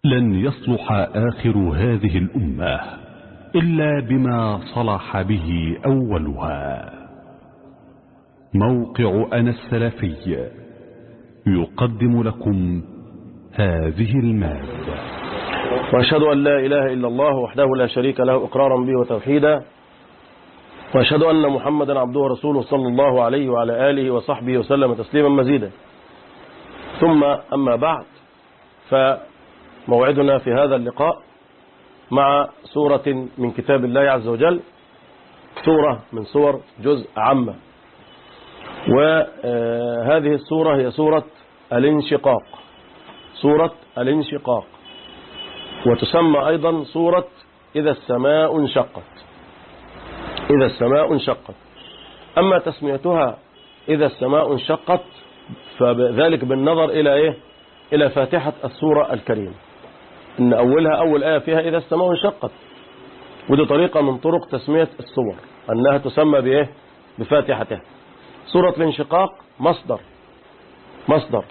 لن يصلح آخر هذه الأمة إلا بما صلح به أولها موقع أنا السلفي يقدم لكم هذه المادة وأشهد أن لا إله إلا الله وحده لا شريك له إقرارا به وتوحيدا وأشهد أن محمدا عبده ورسوله صلى الله عليه وعلى آله وصحبه وسلم تسليما مزيدا ثم أما بعد فموعدنا في هذا اللقاء مع سورة من كتاب الله عز وجل سورة من سور جزء عامة وهذه السورة هي سورة الانشقاق سورة الانشقاق وتسمى أيضا سورة إذا السماء انشقت إذا السماء انشقت أما تسميتها إذا السماء انشقت فذلك بالنظر إلى إيه إلى فاتحة السورة الكريمة إن أولها أول آية فيها إذا السماء انشقت ودي طريقة من طرق تسمية السور أنها تسمى بإيه بفاتحتها سورة الانشقاق مصدر مصدر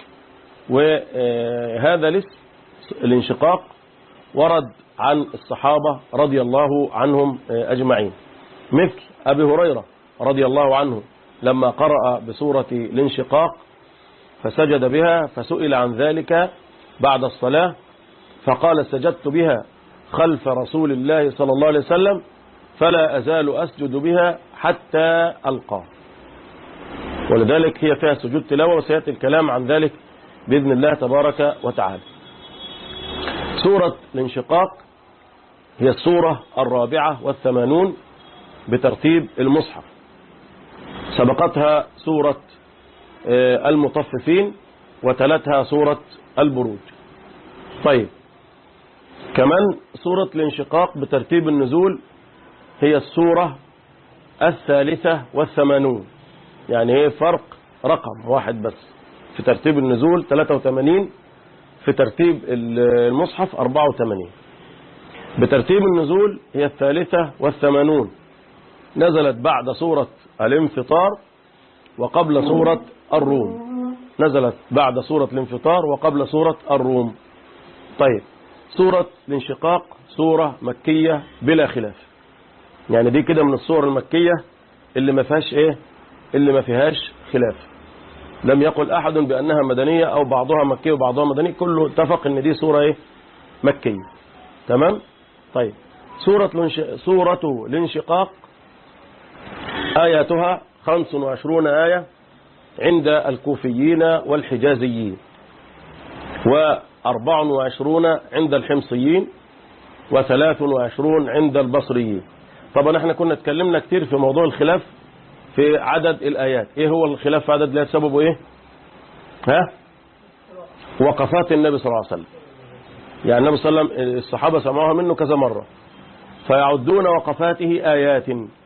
وهذا الاسم الانشقاق ورد عن الصحابة رضي الله عنهم أجمعين مثل أبي هريرة رضي الله عنه لما قرأ بسورة الانشقاق فسجد بها فسئل عن ذلك بعد الصلاة فقال سجدت بها خلف رسول الله صلى الله عليه وسلم فلا أزال أسجد بها حتى ألقاه ولذلك هي فيها سجود تلاوة وسيأتي الكلام عن ذلك بإذن الله تبارك وتعالى سورة الانشقاق هي السورة الرابعة والثمانون بترتيب المصحف سبقتها سورة المطففين وتلتها سورة البروج طيب كمان سورة الانشقاق بترتيب النزول هي السورة الثالثة والثمانون يعني هي فرق رقم واحد بس في ترتيب النزول 83 في ترتيب المصحف 84 بترتيب النزول هي الثالثة والثمانون نزلت بعد سورة الانفطار وقبل سورة الروم نزلت بعد سورة الانفطار وقبل سورة الروم طيب سورة الانشقاق سورة مكية بلا خلاف يعني دي كده من السور المكية اللي ما فيهاش ايه اللي ما فيهاش خلاف لم يقل احد بانها مدنية او بعضها مكية وبعضها مدني كله اتفق ان دي سورة ايه مكية تمام طيب سورة الانش... سورة الانشقاق آياتها 25 آية عند الكوفيين والحجازيين وأربع وعشرون عند الحمصيين وثلاث وعشرون عند البصريين طبعا احنا كنا اتكلمنا كتير في موضوع الخلاف في عدد الآيات ايه هو الخلاف في عدد الآيات سببه ايه ها وقفات النبي صلى الله عليه وسلم يعني النبي صلى الله عليه وسلم الصحابة سمعوها منه كذا مرة فيعدون وقفاته آيات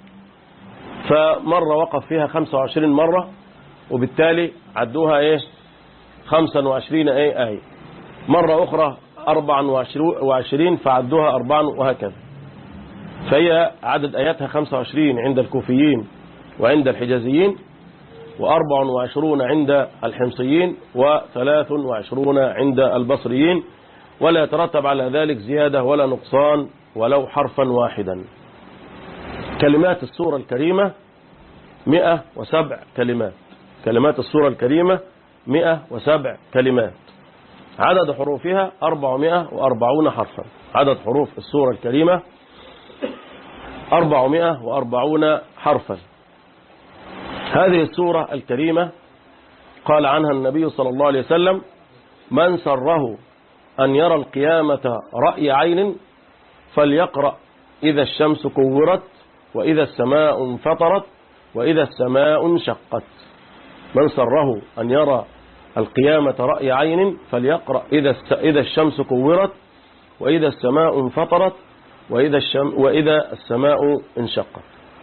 فمرة وقف فيها 25 مرة وبالتالي عدوها ايه 25 ايه آية مرة أخرى 24 فعدوها أربعا وهكذا فهي عدد آياتها 25 عند الكوفيين وعند الحجازيين وأربع وعشرون عند الحمصيين وثلاث وعشرون عند البصريين ولا يترتب على ذلك زيادة ولا نقصان ولو حرفا واحدا كلمات السورة الكريمة مئة وسبع كلمات كلمات السورة الكريمة مئة وسبع كلمات عدد حروفها أربعمائة وأربعون حرفا عدد حروف السورة الكريمة أربعمائة وأربعون حرفا هذه السورة الكريمة قال عنها النبي صلى الله عليه وسلم من سره أن يرى القيامة رأي عين فليقرأ إذا الشمس كورت وإذا السماء انفطرت وإذا السماء انشقت من سره أن يرى القيامة رأي عين فليقرأ إذا إذا الشمس كورت وإذا السماء انفطرت وإذا الشم وإذا السماء انشقت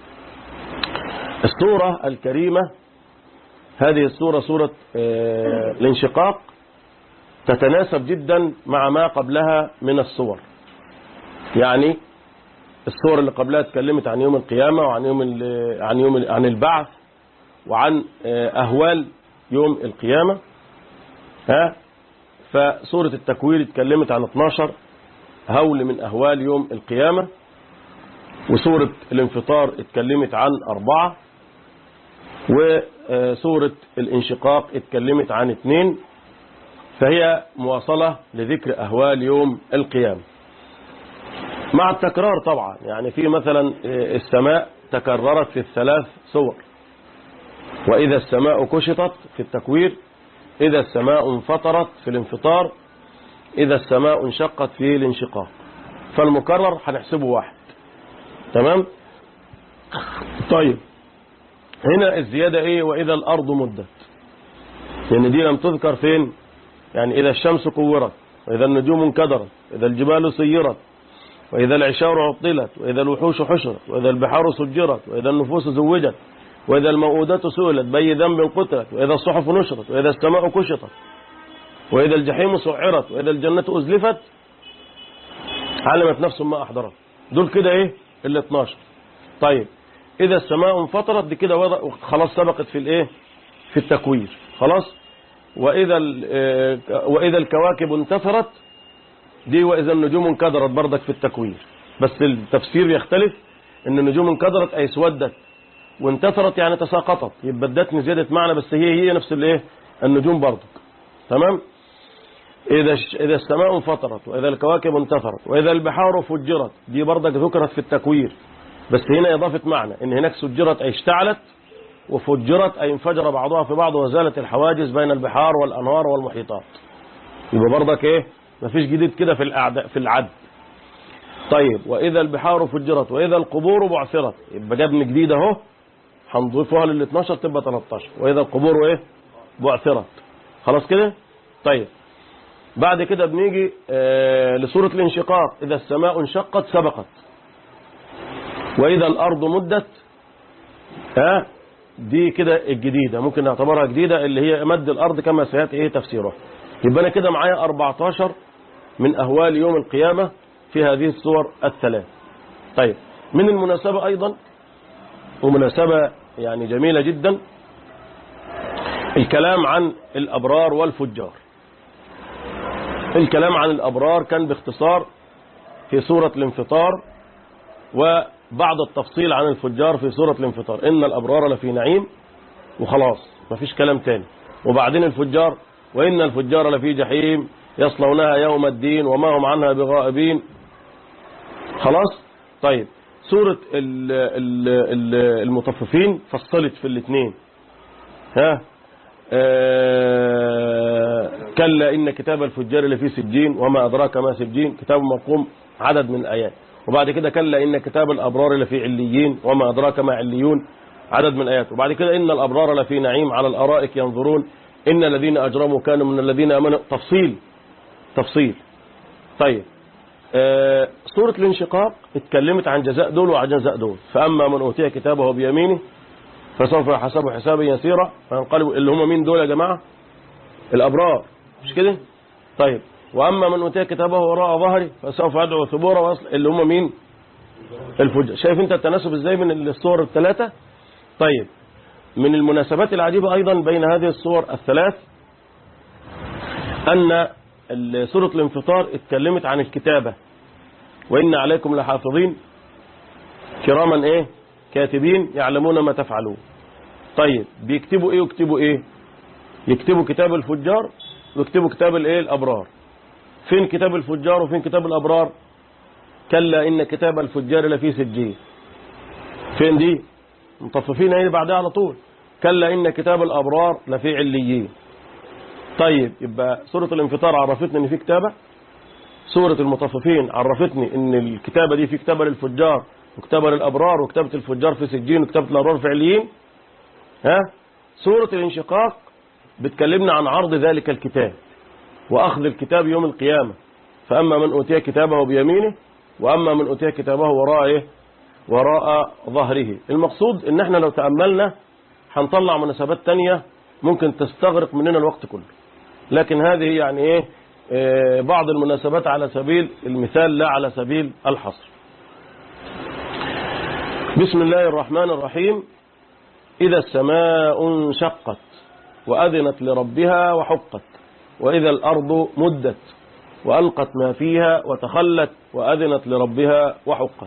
السورة الكريمة هذه السورة سورة الانشقاق تتناسب جدا مع ما قبلها من الصور يعني الصور اللي قبلها اتكلمت عن يوم القيامة وعن يوم عن يوم عن البعث وعن أهوال يوم القيامة ها فسورة التكوير اتكلمت عن 12 هول من أهوال يوم القيامة وسورة الانفطار اتكلمت عن أربعة وسورة الانشقاق اتكلمت عن اثنين فهي مواصلة لذكر أهوال يوم القيامة مع التكرار طبعا يعني في مثلا السماء تكررت في الثلاث صور وإذا السماء كشطت في التكوير إذا السماء انفطرت في الانفطار إذا السماء انشقت في الانشقاق فالمكرر هنحسبه واحد تمام طيب هنا الزيادة ايه وإذا الأرض مدت لأن دي لم تذكر فين يعني إذا الشمس كورت وإذا النجوم انكدرت إذا الجبال سيرت وإذا العشار عطلت وإذا الوحوش حشرت وإذا البحار سجرت وإذا النفوس زوجت وإذا الموءودات سئلت بأي ذنب قتلت وإذا الصحف نشرت وإذا السماء كشطت وإذا الجحيم سعرت وإذا الجنة أزلفت علمت نفس ما أحضرت دول كده إيه ال 12 طيب إذا السماء انفطرت دي كده وضع خلاص سبقت في الإيه في التكوير خلاص وإذا وإذا الكواكب انتثرت دي وإذا النجوم انكدرت بردك في التكوير بس التفسير يختلف إن النجوم انكدرت أي اسودت وانتثرت يعني تساقطت يبقى ادتني زيادة معنى بس هي هي نفس الايه النجوم بردك تمام إذا إذا السماء انفطرت وإذا الكواكب انتثرت وإذا البحار فجرت دي بردك ذكرت في التكوير بس هنا إضافة معنى إن هناك سجرت أي اشتعلت وفجرت أي انفجر بعضها في بعض وزالت الحواجز بين البحار والأنهار والمحيطات يبقى بردك إيه مفيش جديد كده في الأعداء في العد طيب وإذا البحار فجرت وإذا القبور بعثرت يبقى جابني جديد أهو هنضيفها لل 12 تبقى 13 وإذا القبور إيه بعثرت خلاص كده طيب بعد كده بنيجي آه لسورة الانشقاق إذا السماء انشقت سبقت وإذا الأرض مدت ها دي كده الجديدة ممكن نعتبرها جديدة اللي هي مد الأرض كما سيأتي إيه تفسيرها يبقى أنا كده معايا 14 من أهوال يوم القيامة في هذه الصور الثلاث طيب من المناسبة أيضا ومناسبة يعني جميلة جدا الكلام عن الأبرار والفجار الكلام عن الأبرار كان باختصار في سورة الانفطار وبعض التفصيل عن الفجار في سورة الانفطار إن الأبرار لفي نعيم وخلاص مفيش كلام تاني وبعدين الفجار وإن الفجار لفي جحيم يصلونها يوم الدين وما هم عنها بغائبين خلاص طيب سورة ال ال ال المطففين فصلت في الاثنين ها آه كلا إن كتاب الفجار لفي سجين وما أدراك ما سجين كتاب مرقوم عدد من الآيات وبعد كده كلا إن كتاب الأبرار لفي عليين وما أدراك ما عليون عدد من الآيات وبعد كده إن الأبرار لفي نعيم على الأرائك ينظرون إن الذين أجرموا كانوا من الذين أمنوا تفصيل تفصيل طيب آه سورة الانشقاق اتكلمت عن جزاء دول وعن جزاء دول فأما من أوتي كتابه بيمينه فسوف يحسبه حسابا يسيرا فينقلب اللي هم مين دول يا جماعة الأبرار مش كده طيب وأما من أوتي كتابه وراء ظهري فسوف يدعو ثبورا ويصل اللي هم مين الفجر شايف انت التناسب ازاي من الصور الثلاثة طيب من المناسبات العجيبة أيضا بين هذه الصور الثلاث أن سورة الانفطار اتكلمت عن الكتابة وإن عليكم لحافظين كراما ايه كاتبين يعلمون ما تفعلون طيب بيكتبوا ايه ويكتبوا ايه يكتبوا كتاب الفجار ويكتبوا كتاب الايه الابرار فين كتاب الفجار وفين كتاب الابرار كلا ان كتاب الفجار لفي سجين فين دي مطففين ايه بعدها على طول كلا ان كتاب الابرار لفي عليين طيب يبقى سورة الانفطار عرفتني ان في كتابة سورة المطففين عرفتني ان الكتابة دي في كتابة للفجار وكتابة للأبرار وكتابة الفجار في سجين وكتابة الأبرار في عليين ها سورة الانشقاق بتكلمنا عن عرض ذلك الكتاب وأخذ الكتاب يوم القيامة فأما من أوتي كتابه بيمينه وأما من أوتي كتابه وراء إيه؟ وراء ظهره المقصود ان احنا لو تأملنا هنطلع مناسبات تانية ممكن تستغرق مننا الوقت كله لكن هذه يعني ايه اه بعض المناسبات على سبيل المثال لا على سبيل الحصر بسم الله الرحمن الرحيم إذا السماء انشقت وأذنت لربها وحقت وإذا الأرض مدت وألقت ما فيها وتخلت وأذنت لربها وحقت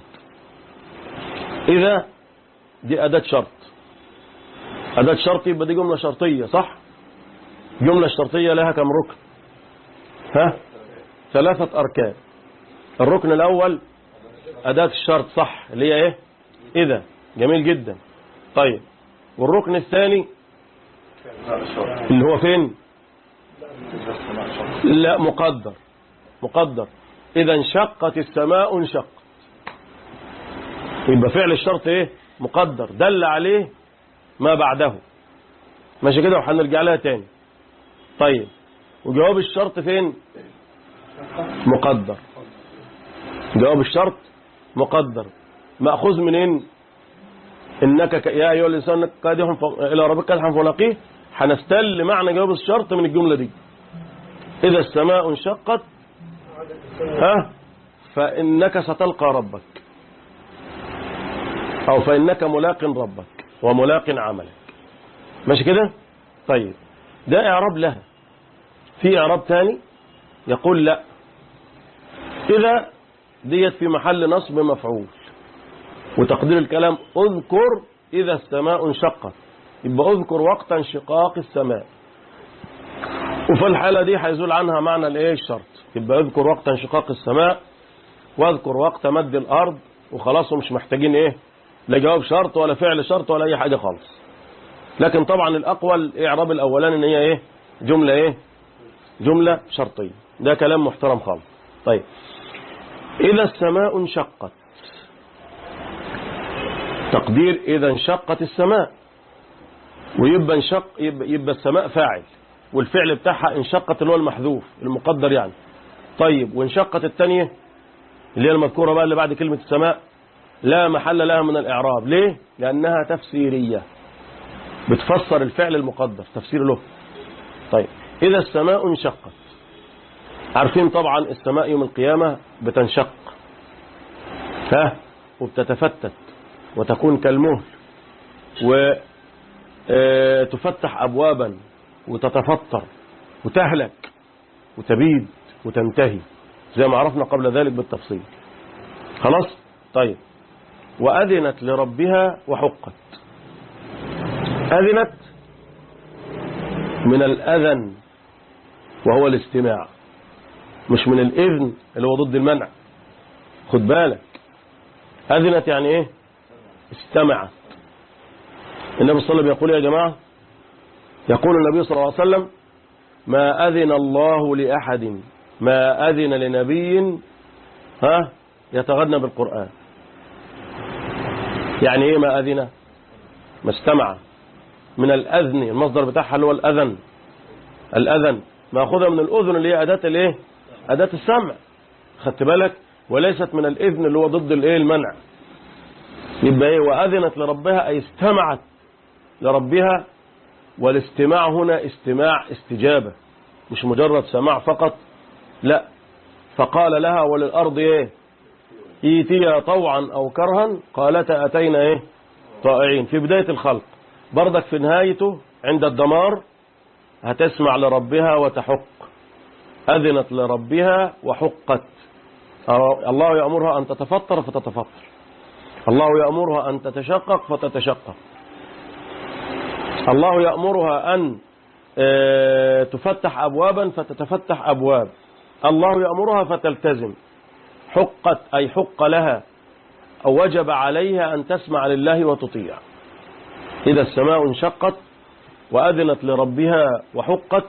إذا دي أداة شرط أداة شرط يبقى دي جملة شرطية صح جملة شرطية لها كم ركن ها ثلاثة أركان الركن الأول أداة الشرط صح اللي هي إيه إذا جميل جدا طيب والركن الثاني اللي هو فين لا مقدر مقدر إذا انشقت السماء انشقت يبقى فعل الشرط إيه مقدر دل عليه ما بعده ماشي كده وهنرجع لها تاني طيب وجواب الشرط فين مقدر جواب الشرط مقدر مأخوذ منين إنك ك... يا أيها الإنسان إنك كادح ف... إلى ربك كادحا فلاقيه هنستل معنى جواب الشرط من الجملة دي إذا السماء انشقت ها فإنك ستلقى ربك أو فإنك ملاق ربك وملاق عملك ماشي كده طيب ده إعراب لها في إعراب تاني يقول لا إذا ديت في محل نصب مفعول وتقدير الكلام اذكر إذا السماء انشقت يبقى اذكر وقت انشقاق السماء وفي الحالة دي هيزول عنها معنى الايه الشرط يبقى اذكر وقت انشقاق السماء واذكر وقت مد الأرض وخلاص مش محتاجين ايه لا جواب شرط ولا فعل شرط ولا أي حاجة خالص لكن طبعا الأقوى الإعراب الأولاني ان هي ايه جملة ايه جملة شرطية ده كلام محترم خالص طيب إذا السماء انشقت تقدير إذا انشقت السماء ويبقى انشق يبقى, يبقى السماء فاعل والفعل بتاعها انشقت اللي هو المحذوف المقدر يعني طيب وانشقت الثانية اللي هي المذكورة بقى اللي بعد كلمة السماء لا محل لها من الإعراب ليه؟ لأنها تفسيرية بتفسر الفعل المقدر تفسير له طيب إذا السماء انشقت عارفين طبعا السماء يوم القيامة بتنشق ها وبتتفتت وتكون كالمهل وتفتح أبوابا وتتفطر وتهلك وتبيد وتنتهي زي ما عرفنا قبل ذلك بالتفصيل خلاص طيب وأذنت لربها وحقت أذنت من الأذن وهو الاستماع مش من الإذن اللي هو ضد المنع خد بالك أذنت يعني إيه استمعت النبي صلى الله عليه وسلم يقول يا جماعة يقول النبي صلى الله عليه وسلم ما أذن الله لأحد ما أذن لنبي ها يتغنى بالقرآن يعني إيه ما أذن ما استمع من الأذن المصدر بتاعها اللي هو الأذن الأذن مأخوذة من الأذن اللي هي أداة الإيه أداة السمع خدت بالك وليست من الإذن اللي هو ضد الإيه المنع يبقى إيه وأذنت لربها أي استمعت لربها والاستماع هنا استماع استجابة مش مجرد سماع فقط لا فقال لها وللأرض إيه إيتيا طوعا أو كرها قالتا أتينا إيه طائعين في بداية الخلق بردك في نهايته عند الدمار هتسمع لربها وتحق أذنت لربها وحقت الله يأمرها أن تتفطر فتتفطر الله يأمرها أن تتشقق فتتشقق الله يأمرها أن تفتح أبوابا فتتفتح أبواب الله يأمرها فتلتزم حقت أي حق لها أو وجب عليها أن تسمع لله وتطيع إذا السماء انشقت وأذنت لربها وحقت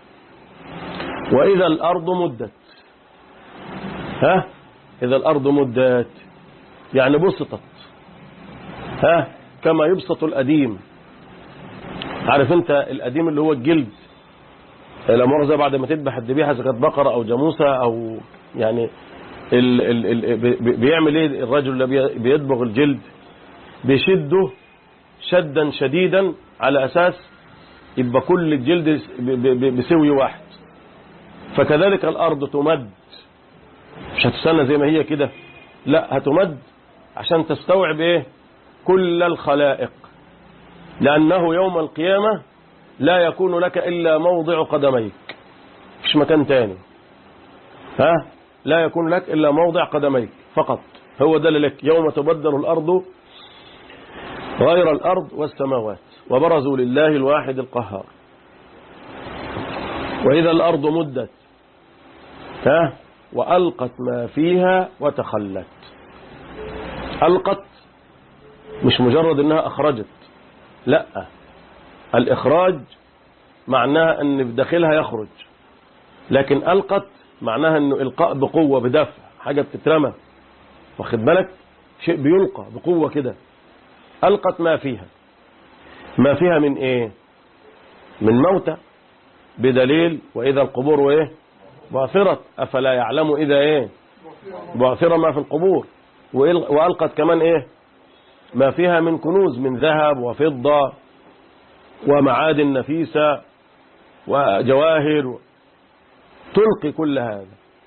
وإذا الأرض مدت ها إذا الأرض مدت يعني بسطت ها كما يبسط الأديم عارف انت القديم اللي هو الجلد لا مؤاخذة بعد ما تذبح الذبيحة إذا كانت بقرة أو جاموسة أو يعني ال ال ال بيعمل ايه الرجل اللي بيدبغ الجلد بيشده شدا شديدا على أساس يبقى كل الجلد بسوي واحد فكذلك الأرض تمد مش هتستنى زي ما هي كده لا هتمد عشان تستوعب ايه كل الخلائق لأنه يوم القيامة لا يكون لك إلا موضع قدميك مش مكان تاني ها لا يكون لك إلا موضع قدميك فقط هو ده اللي لك يوم تبدل الأرض غير الأرض والسماوات وبرزوا لله الواحد القهار وإذا الأرض مدت ها وألقت ما فيها وتخلت ألقت مش مجرد أنها أخرجت لا الإخراج معناها أن في داخلها يخرج لكن ألقت معناها أنه إلقاء بقوة بدفع حاجة بتترمى واخد بالك شيء بيلقى بقوة كده ألقت ما فيها ما فيها من إيه من موتى بدليل وإذا القبور وإيه بعثرت أفلا يعلم إذا إيه بعثر ما في القبور وإل- وألقت كمان إيه ما فيها من كنوز من ذهب وفضة ومعادن نفيسة وجواهر تلقي كل هذا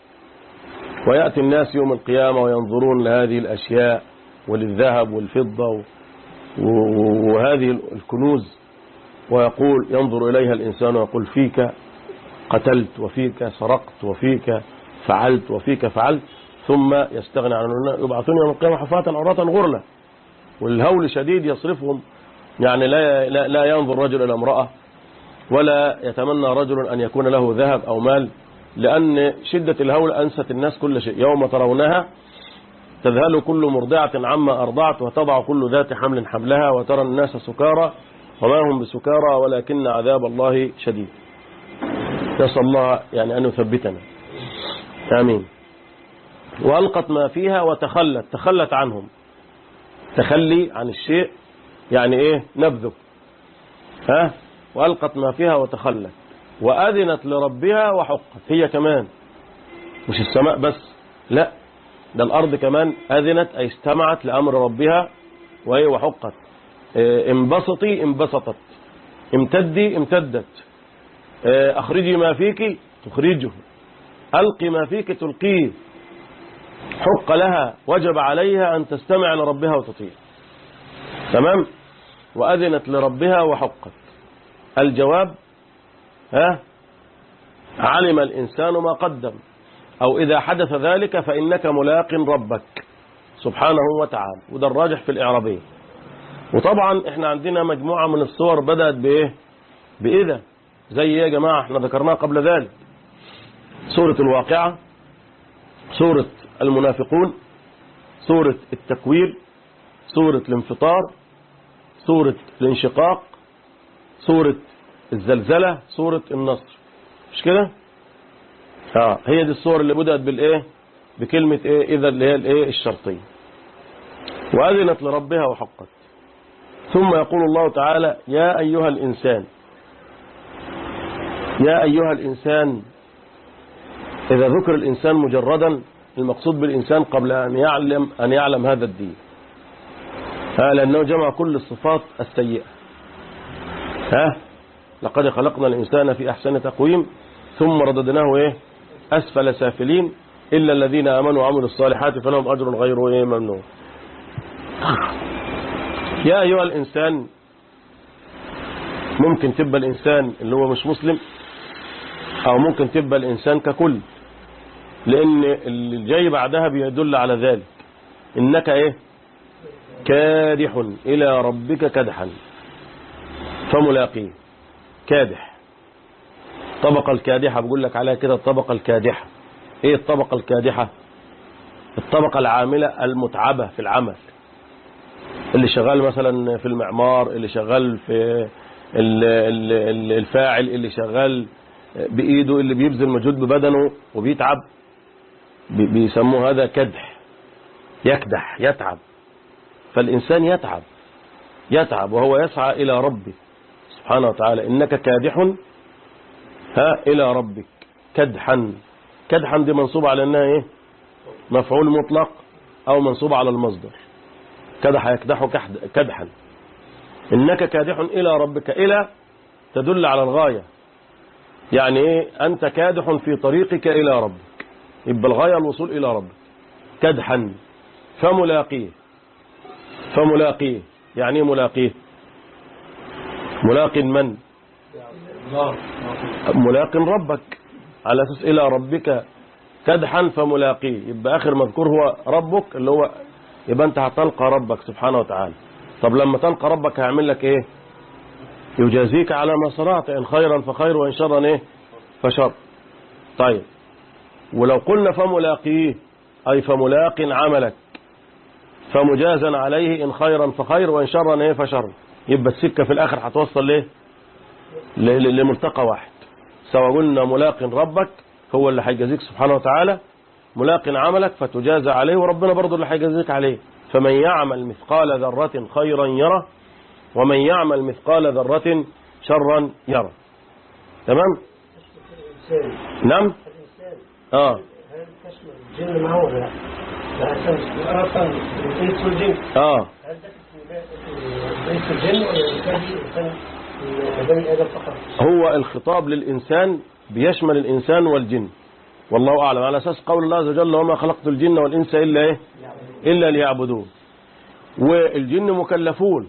ويأتي الناس يوم القيامة وينظرون لهذه الأشياء وللذهب والفضة و- و- وهذه الكنوز ويقول ينظر إليها الإنسان ويقول فيك قتلت وفيك سرقت وفيك فعلت وفيك فعلت ثم يستغني عن يبعثون يوم القيامة حفاة عراة غرلا والهول شديد يصرفهم يعني لا لا, لا ينظر رجل إلى امرأة ولا يتمنى رجل أن يكون له ذهب أو مال لأن شدة الهول أنست الناس كل شيء يوم ترونها تذهل كل مرضعة عما أرضعت وتضع كل ذات حمل حملها وترى الناس سكارى وما هم بسكارى ولكن عذاب الله شديد نسأل الله يعني أن يثبتنا آمين وألقت ما فيها وتخلت تخلت عنهم تخلي عن الشيء يعني إيه نبذه ها وألقت ما فيها وتخلت وأذنت لربها وحقت هي كمان مش السماء بس لا ده الأرض كمان أذنت أي استمعت لأمر ربها وهي وحقت إيه، انبسطي انبسطت امتدي امتدت إيه، أخرجي ما فيك تخرجه ألقي ما فيك تلقيه حق لها وجب عليها أن تستمع لربها وتطيع تمام وأذنت لربها وحقت الجواب ها علم الإنسان ما قدم أو إذا حدث ذلك فإنك ملاق ربك سبحانه وتعالى وده الراجح في الإعرابية وطبعا احنا عندنا مجموعة من الصور بدأت بإيه بإذا زي إيه يا جماعة احنا ذكرناها قبل ذلك سورة الواقعة سورة المنافقون سورة التكوير سورة الانفطار سورة الانشقاق سورة الزلزلة سورة النصر مش كده اه هي دي الصور اللي بدأت بالايه بكلمة ايه اذا اللي هي الايه الشرطية وأذنت لربها وحقت ثم يقول الله تعالى يا أيها الإنسان يا أيها الإنسان إذا ذكر الإنسان مجردا المقصود بالإنسان قبل أن يعلم أن يعلم هذا الدين ها لأنه جمع كل الصفات السيئة ها لقد خلقنا الإنسان في أحسن تقويم ثم رددناه إيه أسفل سافلين إلا الذين آمنوا وعملوا الصالحات فلهم أجر غير إيه ممنون يا أيها الإنسان ممكن تبقى الإنسان اللي هو مش مسلم أو ممكن تبقى الإنسان ككل لأن اللي جاي بعدها بيدل على ذلك إنك إيه كادح إلى ربك كدحا فملاقيه كادح الطبقة الكادحة بقول لك عليها كده الطبقة الكادحة ايه الطبقة الكادحة الطبقة العاملة المتعبة في العمل اللي شغال مثلا في المعمار اللي شغال في ال- ال- ال- الفاعل اللي شغال بإيده اللي بيبذل مجهود ببدنه وبيتعب بي- بيسموه هذا كدح يكدح يتعب فالإنسان يتعب يتعب وهو يسعى إلى ربه سبحانه وتعالى إنك كادح ها إلى ربك كدحا كدحا دي منصوب على أنها إيه مفعول مطلق أو منصوب على المصدر كدح يكدح كحد- كدحا إنك كادح إلى ربك إلى تدل على الغاية يعني إيه أنت كادح في طريقك إلى ربك يبقى الغاية الوصول إلى ربك كدحا فملاقيه فملاقيه يعني إيه ملاقيه ملاق من ملاق ربك على أساس إلى ربك كدحا فملاقيه يبقى آخر مذكور هو ربك اللي هو يبقى أنت هتلقى ربك سبحانه وتعالى طب لما تلقى ربك هيعمل لك إيه يجازيك على ما صنعت إن خيرا فخير وإن شرا إيه فشر طيب ولو قلنا فملاقيه أي فملاق عملك فمجازا عليه إن خيرا فخير وإن شرا إيه فشر يبقى السكة في الآخر هتوصل ليه ل- ل- لملتقى واحد سواء قلنا ملاق ربك هو اللي هيجازيك سبحانه وتعالى ملاق عملك فتجازى عليه وربنا برضه اللي هيجازيك عليه فمن يعمل مثقال ذرة خيرا يره ومن يعمل مثقال ذرة شرا يره تمام الإنسان نعم الإنسان اه هل تشمل الجن معه ولا لا؟ لا أصلا أصلا الإنس والجن اه هل ده في الإنس والجن ولا الإنسان دي إنسان من بني آدم فقط؟ هو الخطاب للإنسان بيشمل الإنسان والجن والله أعلم على أساس قول الله عز وجل وما خلقت الجن والإنس إلا إيه إلا ليعبدون والجن مكلفون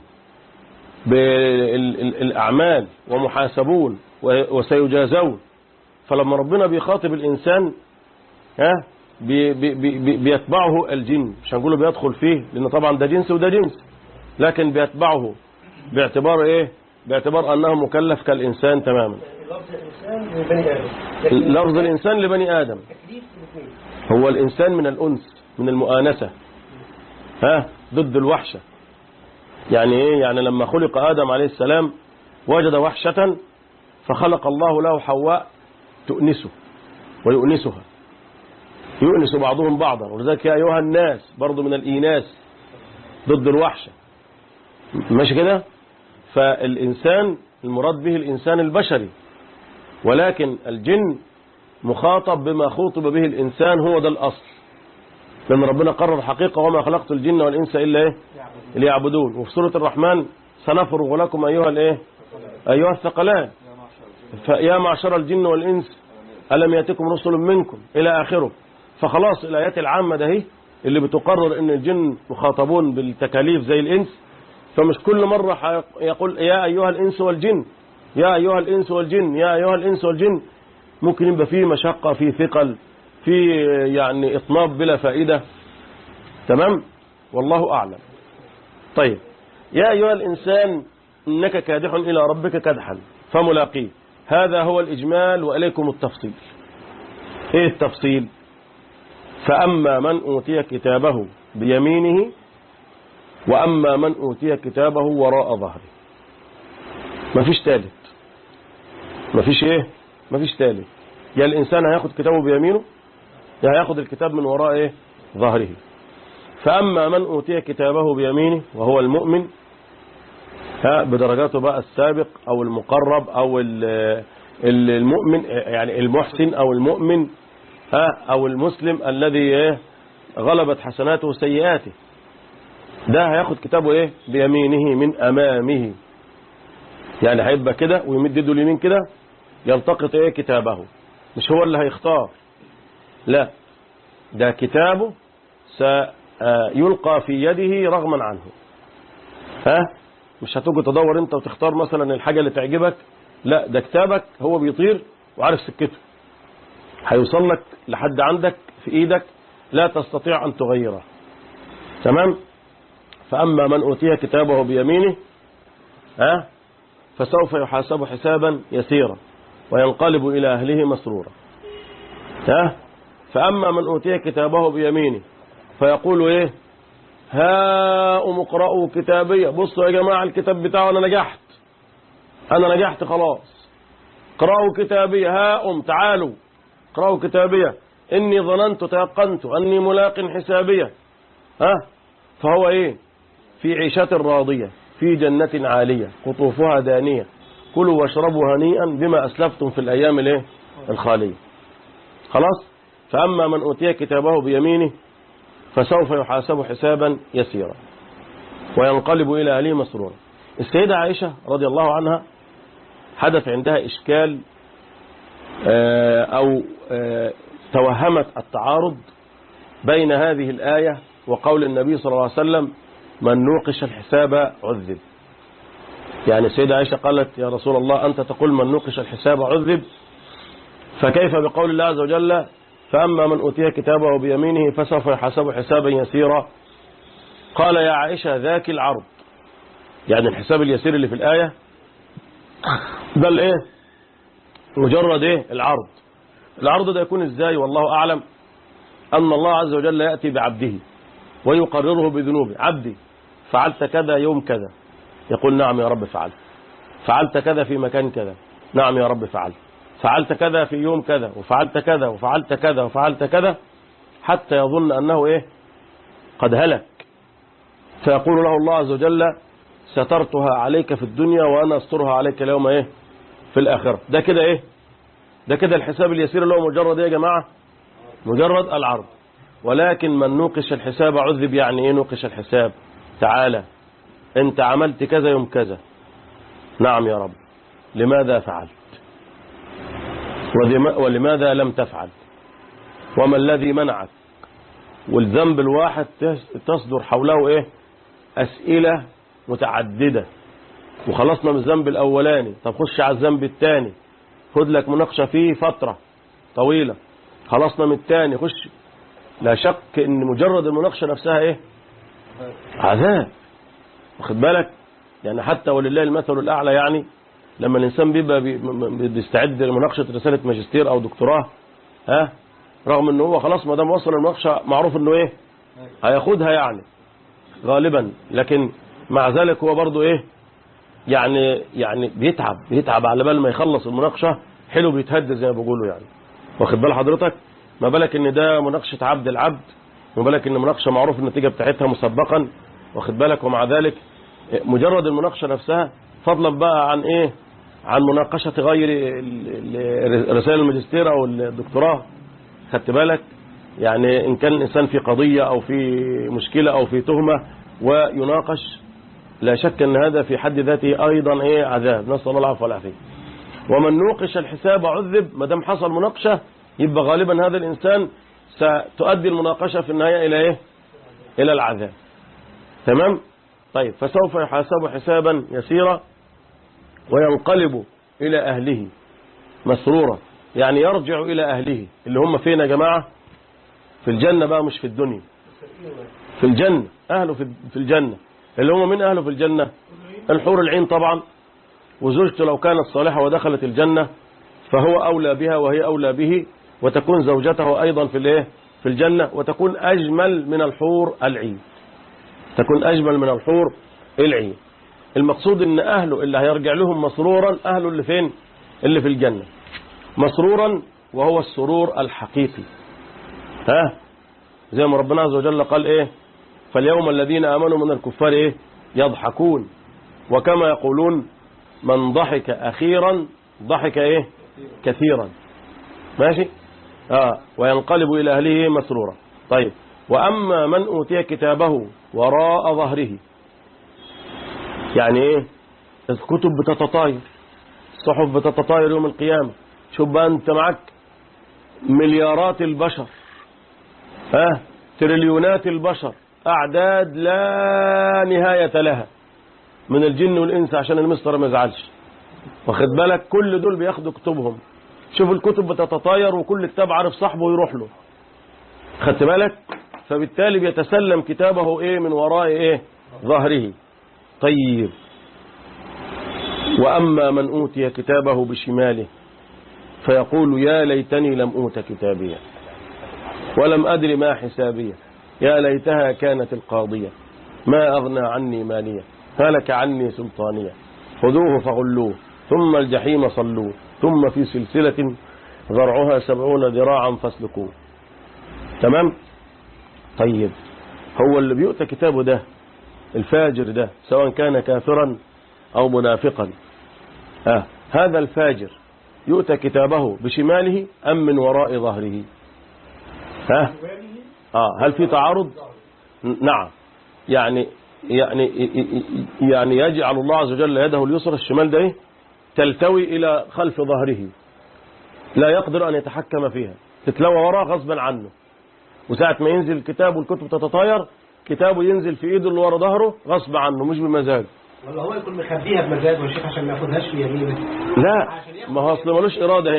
بالأعمال ومحاسبون و- وسيجازون فلما ربنا بيخاطب الإنسان ها بي بي بي بيتبعه الجن مش هنقوله بيدخل فيه لأن طبعا ده جنس وده جنس لكن بيتبعه باعتبار إيه باعتبار أنه مكلف كالإنسان تماما لفظ الإنسان من بني آدم لكن لفظ الإنسان لبني آدم التكليف الاثنين هو الإنسان من الأنس من المؤانسة ها ضد الوحشة يعني إيه يعني لما خلق آدم عليه السلام وجد وحشة فخلق الله له حواء تؤنسه ويؤنسها يؤنس بعضهم بعضا ولذلك يا أيها الناس برضو من الإيناس ضد الوحشة ماشي كده فالإنسان المراد به الإنسان البشري ولكن الجن مخاطب بما خوطب به الإنسان هو ده الأصل لأن ربنا قرر حقيقة وما خلقت الجن والإنس إلا إيه ليعبدون وفي سورة الرحمن سنفرغ لكم أيها الإيه أيها الثقلان فيا معشر الجن والإنس ألم يأتكم رسل منكم إلى آخره فخلاص الآيات العامة ده هي اللي بتقرر أن الجن مخاطبون بالتكاليف زي الإنس فمش كل مرة حيق- يقول يا أيها الإنس والجن يا أيها الإنس والجن يا أيها الإنس والجن ممكن يبقى فيه مشقة فيه ثقل فيه يعني إطناب بلا فائدة تمام والله أعلم طيب يا أيها الإنسان إنك كادح إلى ربك كدحا فملاقيه هذا هو الإجمال وإليكم التفصيل إيه التفصيل فأما من أوتي كتابه بيمينه وأما من أوتي كتابه وراء ظهره مفيش ثالث مفيش إيه مفيش ثالث يا الإنسان هياخد كتابه بيمينه يا هياخد الكتاب من وراء إيه ظهره فأما من أوتي كتابه بيمينه وهو المؤمن ها بدرجاته بقى السابق أو المقرب أو ال- ال- المؤمن يعني المحسن أو المؤمن ها أو المسلم الذي إيه غلبت حسناته سيئاته ده هياخد كتابه إيه بيمينه من أمامه يعني هيبقى كده ويمد يده اليمين كده يلتقط إيه كتابه مش هو اللي هيختار لا ده كتابه سيلقى في يده رغما عنه ها مش هتوجد تدور انت وتختار مثلا الحاجة اللي تعجبك لا ده كتابك هو بيطير وعارف سكته هيوصل لك لحد عندك في ايدك لا تستطيع ان تغيره تمام فاما من اوتي كتابه بيمينه ها فسوف يحاسب حسابا يسيرا وينقلب الى اهله مسرورا ها فاما من اوتي كتابه بيمينه فيقول ايه هاؤم اقرأوا كتابية بصوا يا جماعة الكتاب بتاعه أنا نجحت أنا نجحت خلاص اقرأوا كتابية هاؤم تعالوا اقرأوا كتابية إني ظننت تيقنت أني ملاق حسابية ها فهو إيه في عيشة راضية في جنة عالية قطوفها دانية كلوا واشربوا هنيئا بما أسلفتم في الأيام الايه الخالية خلاص فأما من أوتي كتابه بيمينه فسوف يحاسب حسابا يسيرا وينقلب إلى أهله مسرورا السيدة عائشة رضي الله عنها حدث عندها إشكال آه، أو آه، توهمت التعارض بين هذه الآية وقول النبي صلى الله عليه وسلم من نوقش الحساب عذب يعني السيدة عائشة قالت يا رسول الله أنت تقول من نوقش الحساب عذب فكيف بقول الله عز وجل فأما من أوتي كتابه بيمينه فسوف يحاسب حسابا يسيرا قال يا عائشة ذاك العرض يعني الحساب اليسير اللي في الآية ده الايه مجرد ايه العرض العرض ده يكون ازاي والله أعلم أن الله عز وجل يأتي بعبده ويقرره بذنوبه عبدي فعلت كذا يوم كذا يقول نعم يا رب فعلت فعلت كذا في مكان كذا نعم يا رب فعلت فعلت كذا في يوم كذا وفعلت كذا وفعلت كذا وفعلت كذا حتى يظن أنه إيه قد هلك فيقول له الله عز وجل سترتها عليك في الدنيا وأنا أسترها عليك اليوم إيه في الآخرة ده كده إيه ده كده الحساب اليسير اللي هو مجرد إيه يا جماعة مجرد العرض ولكن من نوقش الحساب عذب يعني إيه نوقش الحساب تعالى أنت عملت كذا يوم كذا نعم يا رب لماذا فعلت ولم- ولماذا لم تفعل وما الذي منعك والذنب الواحد تس- تصدر حوله ايه اسئله متعدده وخلصنا من الذنب الاولاني طب خش على الذنب الثاني خد لك مناقشه فيه فتره طويله خلصنا من الثاني خش لا شك ان مجرد المناقشه نفسها ايه عذاب واخد بالك يعني حتى ولله المثل الاعلى يعني لما الانسان بيبقى بي- م- م- بيستعد لمناقشه رساله ماجستير او دكتوراه ها رغم ان هو خلاص ما دام وصل المناقشه معروف انه ايه هياخدها يعني غالبا لكن مع ذلك هو برضه ايه يعني يعني بيتعب بيتعب على بال ما يخلص المناقشه حلو بيتهد زي ما بيقولوا يعني واخد بال حضرتك ما بالك ان ده مناقشه عبد العبد ما بالك ان مناقشه معروف النتيجه بتاعتها مسبقا واخد بالك ومع ذلك مجرد المناقشه نفسها فضلا بقى عن ايه عن مناقشه غير ال- ال- رسائل الماجستير او الدكتوراه خدت بالك يعني ان كان الانسان في قضيه او في مشكله او في تهمه ويناقش لا شك ان هذا في حد ذاته ايضا ايه عذاب نسال الله العفو والعافيه ومن نوقش الحساب عذب ما دام حصل مناقشه يبقى غالبا هذا الانسان ستؤدي المناقشه في النهايه الى ايه الى العذاب تمام طيب فسوف يحاسب حسابا يسيرا وينقلب الى اهله مسرورا يعني يرجع الى اهله اللي هم فين يا جماعه في الجنه بقى مش في الدنيا في الجنه اهله في في الجنه اللي هم من اهله في الجنه الحور العين طبعا وزوجته لو كانت صالحه ودخلت الجنه فهو اولى بها وهي اولى به وتكون زوجته ايضا في الايه في الجنه وتكون اجمل من الحور العين تكون اجمل من الحور العين المقصود ان اهله اللي هيرجع لهم مسرورا اهله اللي فين اللي في الجنه مسرورا وهو السرور الحقيقي ها زي ما ربنا عز وجل قال ايه فاليوم الذين امنوا من الكفار ايه يضحكون وكما يقولون من ضحك اخيرا ضحك ايه كثيرا ماشي اه وينقلب الى اهله مسرورا طيب واما من اوتي كتابه وراء ظهره يعني ايه الكتب بتتطاير الصحف بتتطاير يوم القيامه شوف بقى انت معك مليارات البشر ها تريليونات البشر أعداد لا نهاية لها من الجن والإنس عشان المستر ما يزعلش واخد بالك كل دول بياخدوا كتبهم شوف الكتب بتتطاير وكل كتاب عارف صاحبه يروح له خدت بالك فبالتالي بيتسلم كتابه ايه من وراء ايه ظهره طيب وأما من أوتي كتابه بشماله فيقول يا ليتني لم أوت كتابيه ولم أدر ما حسابية يا ليتها كانت القاضية ما أغنى عني مالية هلك عني سلطانية خذوه فغلوه ثم الجحيم صلوه ثم في سلسلة ذرعها سبعون ذراعا فاسلكوه تمام طيب هو اللي بيؤتى كتابه ده الفاجر ده سواء كان كافرا أو منافقا آه هذا الفاجر يؤتى كتابه بشماله أم من وراء ظهره ها اه هل في تعارض نعم يعني يعني يعني يجعل الله عز وجل يده اليسرى الشمال ده إيه؟ تلتوي الى خلف ظهره لا يقدر ان يتحكم فيها تتلوى وراه غصبا عنه وساعة ما ينزل الكتاب والكتب تتطاير كتابه ينزل في ايده اللي ورا ظهره غصب عنه مش بمزاجه ولا هو يكون مخبيها بمزاجه يا شيخ عشان ما ياخدهاش في يمينه لا ما هو اصل ملوش اراده هنا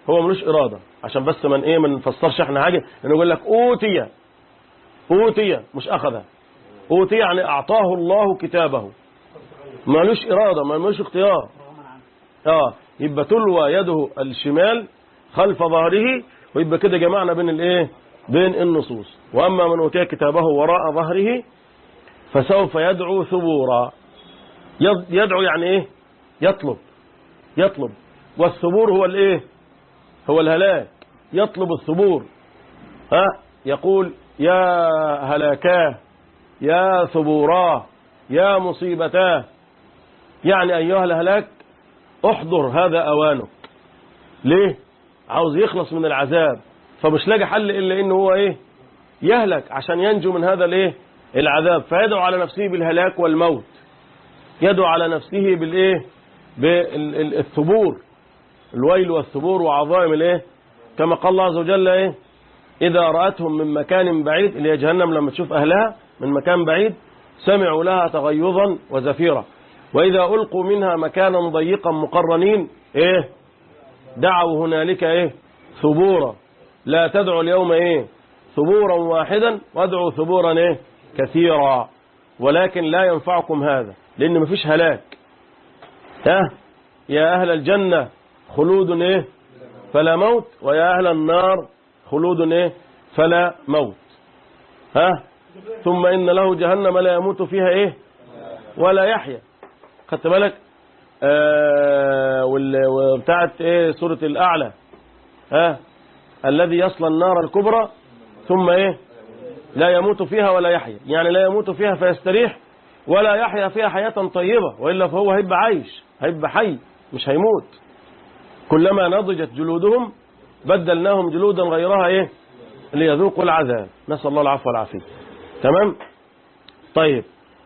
هو ملوش إرادة عشان بس من إيه ما نفسرش إحنا حاجة إنه يقول لك أوتي أوتي مش أخذ أوتي يعني أعطاه الله كتابه ملوش إرادة ملوش اختيار اه يبقى تلوى يده الشمال خلف ظهره ويبقى كده جمعنا بين الايه بين النصوص واما من اوتي كتابه وراء ظهره فسوف يدعو ثبورا يض- يدعو يعني ايه يطلب يطلب والثبور هو الايه هو الهلاك يطلب الثبور ها يقول يا هلاكاه يا ثبوراه يا مصيبتاه يعني ايها الهلاك احضر هذا اوانك ليه عاوز يخلص من العذاب فمش لاقي حل الا انه هو ايه يهلك عشان ينجو من هذا الايه العذاب فيدعو على نفسه بالهلاك والموت يدعو على نفسه بالايه بالثبور الويل والثبور وعظائم الايه كما قال الله عز وجل ايه اذا راتهم من مكان بعيد اللي هي جهنم لما تشوف اهلها من مكان بعيد سمعوا لها تغيظا وزفيرا واذا القوا منها مكانا ضيقا مقرنين ايه دعوا هنالك ايه ثبورا لا تدعوا اليوم ايه ثبورا واحدا وادعوا ثبورا ايه كثيرا ولكن لا ينفعكم هذا لان مفيش هلاك ها يا اهل الجنه خلود ايه فلا موت ويا اهل النار خلود ايه فلا موت ها ثم ان له جهنم لا يموت فيها ايه ولا يحيا خدت بالك آه وال- وبتاعت ايه سورة الاعلى ها الذي يصلى النار الكبرى ثم ايه لا يموت فيها ولا يحيا يعني لا يموت فيها فيستريح ولا يحيا فيها حياة طيبة وإلا فهو هيبقى عايش هيبقى حي مش هيموت كلما نضجت جلودهم بدلناهم جلودا غيرها ايه ليذوقوا العذاب نسأل الله العفو والعافية تمام طيب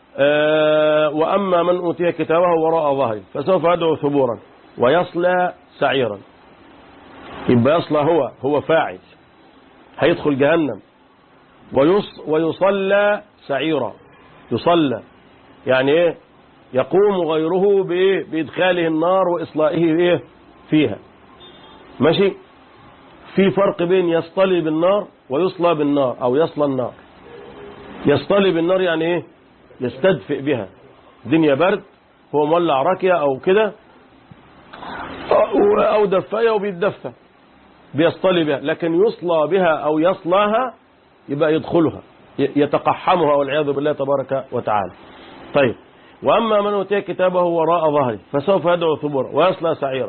آه وأما من أوتي كتابه وراء ظهره فسوف يدعو ثبورا ويصلى سعيرا يبقى يصلى هو هو فاعل هيدخل جهنم ويص ويصلى سعيرا يصلى يعني ايه يقوم غيره بايه بادخاله النار واصلائه ايه فيها ماشي في فرق بين يصطلي بالنار ويصلى بالنار او يصلى النار يصطلي بالنار يعني ايه يستدفئ بها دنيا برد هو مولع راكية او كده أو- او دفاية وبيتدفى بيصطلي بها لكن يصلى بها او يصلاها يبقى يدخلها ي- يتقحمها والعياذ بالله تبارك وتعالى طيب واما من اوتي كتابه وراء ظهره فسوف يدعو ثبورا ويصلى سعيرا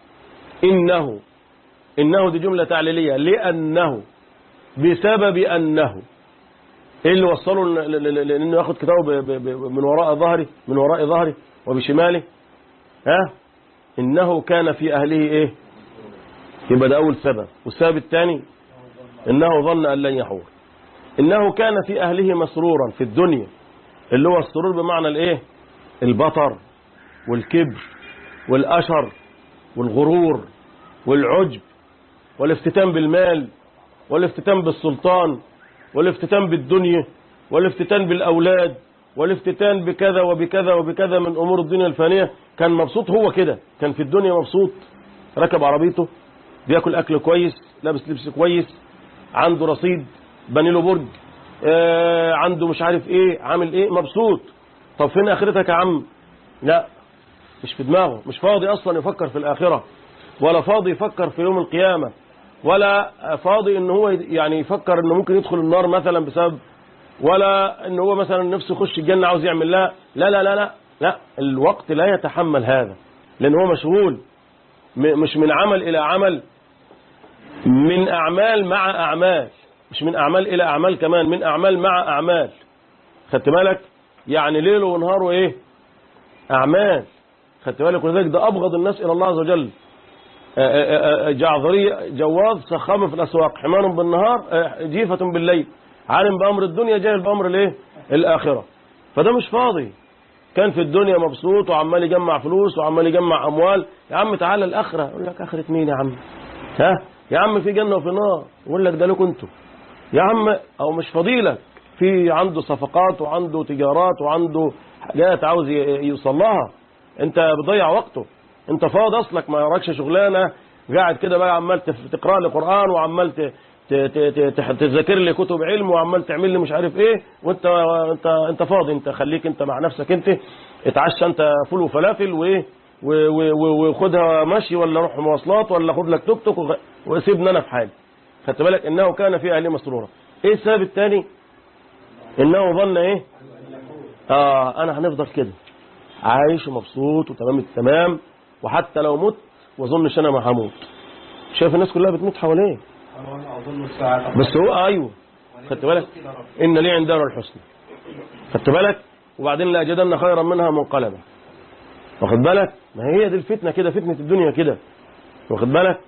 انه انه دي جمله تعليليه لانه بسبب انه ايه اللي وصله ل- ل- ل- لانه ياخد كتابه ب- ب- ب- من وراء ظهره من وراء ظهره وبشماله ها انه كان في اهله ايه يبقى ده اول سبب والسبب الثاني انه ظن ان لن يحور انه كان في اهله مسرورا في الدنيا اللي هو السرور بمعنى الايه البطر والكبر والاشر والغرور والعجب والافتتان بالمال والافتتان بالسلطان والافتتان بالدنيا والافتتان بالأولاد والافتتان بكذا وبكذا وبكذا من أمور الدنيا الفانية كان مبسوط هو كده كان في الدنيا مبسوط ركب عربيته بياكل أكل كويس لابس لبس كويس عنده رصيد بني له برج آه عنده مش عارف ايه عامل ايه مبسوط طب فين اخرتك يا عم لا مش في دماغه مش فاضي اصلا يفكر في الاخره ولا فاضي يفكر في يوم القيامه ولا فاضي ان هو يعني يفكر انه ممكن يدخل النار مثلا بسبب ولا ان هو مثلا نفسه يخش الجنه عاوز يعمل لها لا لا لا لا لا الوقت لا يتحمل هذا لان هو مشغول م- مش من عمل الى عمل من اعمال مع اعمال مش من اعمال الى اعمال كمان من اعمال مع اعمال خدت بالك يعني ليله ونهاره ايه اعمال خدت بالك ولذلك ده ابغض الناس الى الله عز وجل آه، آه، آه، جعظري جواز سخام في الاسواق حمار بالنهار آه، جيفة بالليل عالم بامر الدنيا جاهل بامر الايه الاخره فده مش فاضي كان في الدنيا مبسوط وعمال يجمع فلوس وعمال يجمع اموال يا عم تعالى الاخره يقول لك اخره مين يا عم ها يا عم في جنه وفي نار يقول لك ده لكم انتوا يا عم او مش فضيلك في عنده صفقات وعنده تجارات وعنده حاجات عاوز ي- يوصل لها انت بتضيع وقته انت فاضي اصلك ما وراكش شغلانه قاعد كده بقى عمال تف- تقرا لي قران وعمال ت- ت- ت- ت- ت- تذاكر لي كتب علم وعمال تعمل لي مش عارف ايه وانت انت انت فاضي انت خليك انت مع نفسك انت اتعشى انت فول وفلافل وايه و- و- و- وخدها مشي ولا روح مواصلات ولا خد لك توك توك وغ- وسيبني انا في حالي خدت بالك انه كان في اهله مسرورا ايه السبب الثاني انه ظن ايه اه انا هنفضل كده عايش ومبسوط وتمام التمام وحتى لو مت واظنش انا ما هموت شايف الناس كلها بتموت حواليه أظن الساعة بس هو ايوه خدت بالك ان لي عندنا الحسنى خدت بالك وبعدين لاجدن خيرا منها منقلبا واخد بالك ما هي دي الفتنه كده فتنه الدنيا كده واخد بالك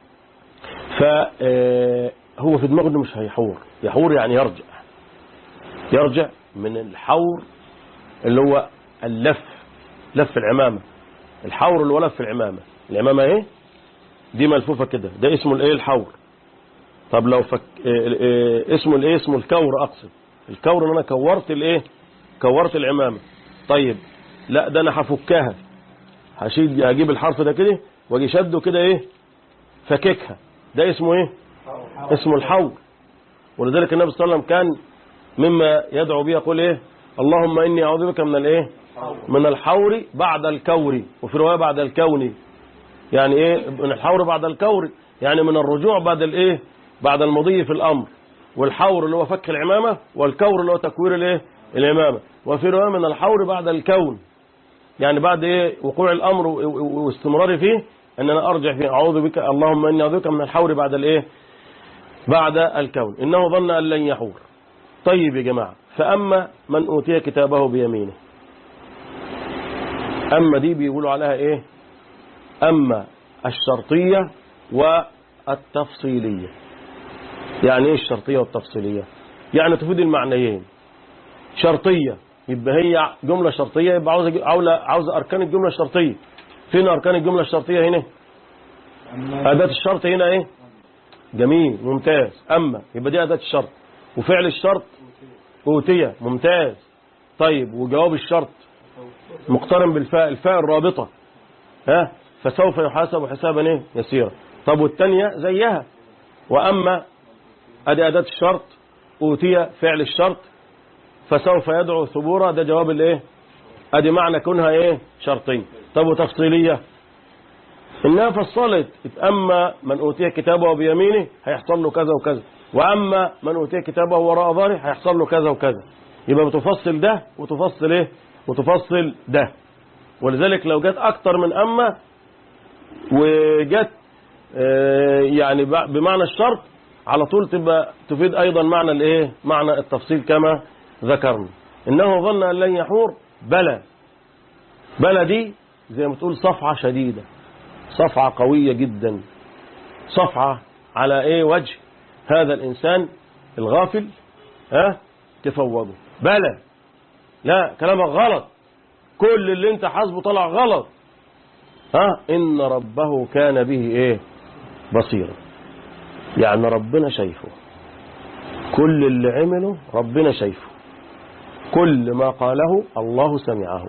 فهو في دماغه انه مش هيحور يحور يعني يرجع يرجع من الحور اللي هو اللف لف العمامه الحور اللي هو لف العمامه العمامه ايه دي ملفوفه كده ده اسمه الايه الحور طب لو فك... إيه إيه اسمه الايه اسمه الكور اقصد الكور ان انا كورت الايه كورت العمامه طيب لا ده انا هفكها هشيل هجيب الحرف ده كده واجي شده كده ايه فككها ده اسمه ايه اسمه الحور ولذلك النبي صلى الله عليه وسلم كان مما يدعو به يقول ايه اللهم اني اعوذ بك من الايه من الحور بعد الكور وفي روايه بعد الكون يعني ايه من الحور بعد الكور يعني من الرجوع بعد الايه بعد المضي في الامر والحور اللي هو فك العمامه والكور اللي هو تكوير الايه العمامه وفي روايه من الحور بعد الكون يعني بعد ايه وقوع الامر و- و- واستمراري فيه ان انا ارجع فيه اعوذ بك اللهم اني اعوذ بك من الحور بعد الايه بعد الكون انه ظن ان لن يحور طيب يا جماعه فاما من اوتي كتابه بيمينه اما دي بيقولوا عليها ايه اما الشرطيه والتفصيليه يعني ايه الشرطيه والتفصيليه يعني تفيد المعنيين شرطيه يبقى هي جمله شرطيه يبقى عاوزه عاوزه عاوزه اركان الجمله الشرطيه فين اركان الجمله الشرطيه هنا اداه الشرط هنا ايه جميل ممتاز اما يبقى دي اداه الشرط وفعل الشرط اوتيه ممتاز طيب وجواب الشرط مقترن بالفاء الفاء الرابطه ها فسوف يحاسب حسابا ايه يسيرا طب والثانيه زيها واما ادي اداه الشرط اوتي فعل الشرط فسوف يدعو ثبورا ده جواب الايه ادي معنى كونها ايه شرطيه طب وتفصيليه انها فصلت اما من اوتي كتابه بيمينه هيحصل له كذا وكذا واما من اوتي كتابه وراء ظهره هيحصل له كذا وكذا يبقى بتفصل ده وتفصل ايه وتفصل ده ولذلك لو جت اكتر من اما وجت آه، يعني ب- بمعنى الشرط على طول تبقى تفيد ايضا معنى الايه معنى التفصيل كما ذكرنا انه ظن ان لن يحور بلى بلى دي زي ما تقول صفعه شديده صفعه قويه جدا صفعه على ايه وجه هذا الانسان الغافل ها تفوضه بلى لا كلامك غلط كل اللي انت حاسبه طلع غلط ها ان ربه كان به ايه بصيرا يعني ربنا شايفه كل اللي عمله ربنا شايفه كل ما قاله الله سمعه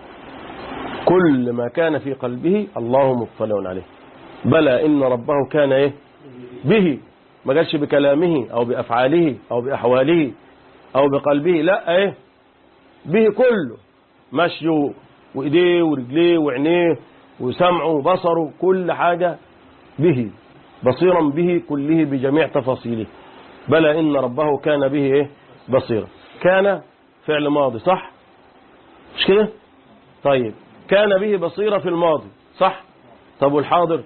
كل ما كان في قلبه الله مطلع عليه بلى إن ربه كان إيه به ما قالش بكلامه أو بأفعاله أو بأحواله أو بقلبه لا إيه به كله مشيه وإيديه ورجليه وعينيه وسمعه وبصره كل حاجة به بصيرا به كله بجميع تفاصيله بلى إن ربه كان به إيه بصيرا كان فعل ماضي صح مش كده طيب كان به بصيرا في الماضي صح طب والحاضر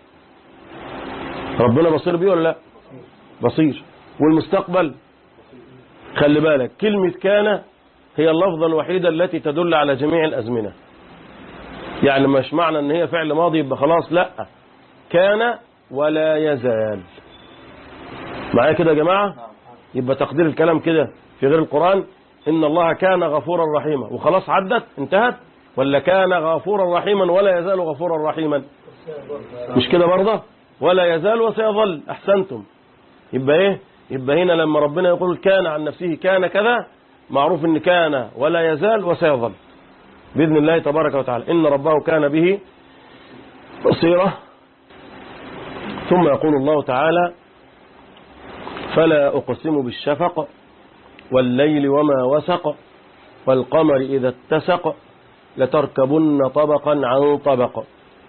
ربنا بصير بيه ولا لا بصير والمستقبل خلي بالك كلمة كان هي اللفظة الوحيدة التي تدل على جميع الأزمنة يعني مش معنى ان هي فعل ماضي يبقى خلاص لا كان ولا يزال معايا كده يا جماعة يبقى تقدير الكلام كده في غير القرآن إن الله كان غفورا رحيما وخلاص عدت انتهت ولا كان غفورا رحيما ولا يزال غفورا رحيما مش كده برضه ولا يزال وسيظل أحسنتم يبقى إيه يبقى هنا لما ربنا يقول كان عن نفسه كان كذا معروف إن كان ولا يزال وسيظل بإذن الله تبارك وتعالى إن ربه كان به بصيرة ثم يقول الله تعالى فلا أقسم بالشفق والليل وما وسق والقمر إذا اتسق لتركبن طبقا عن طبق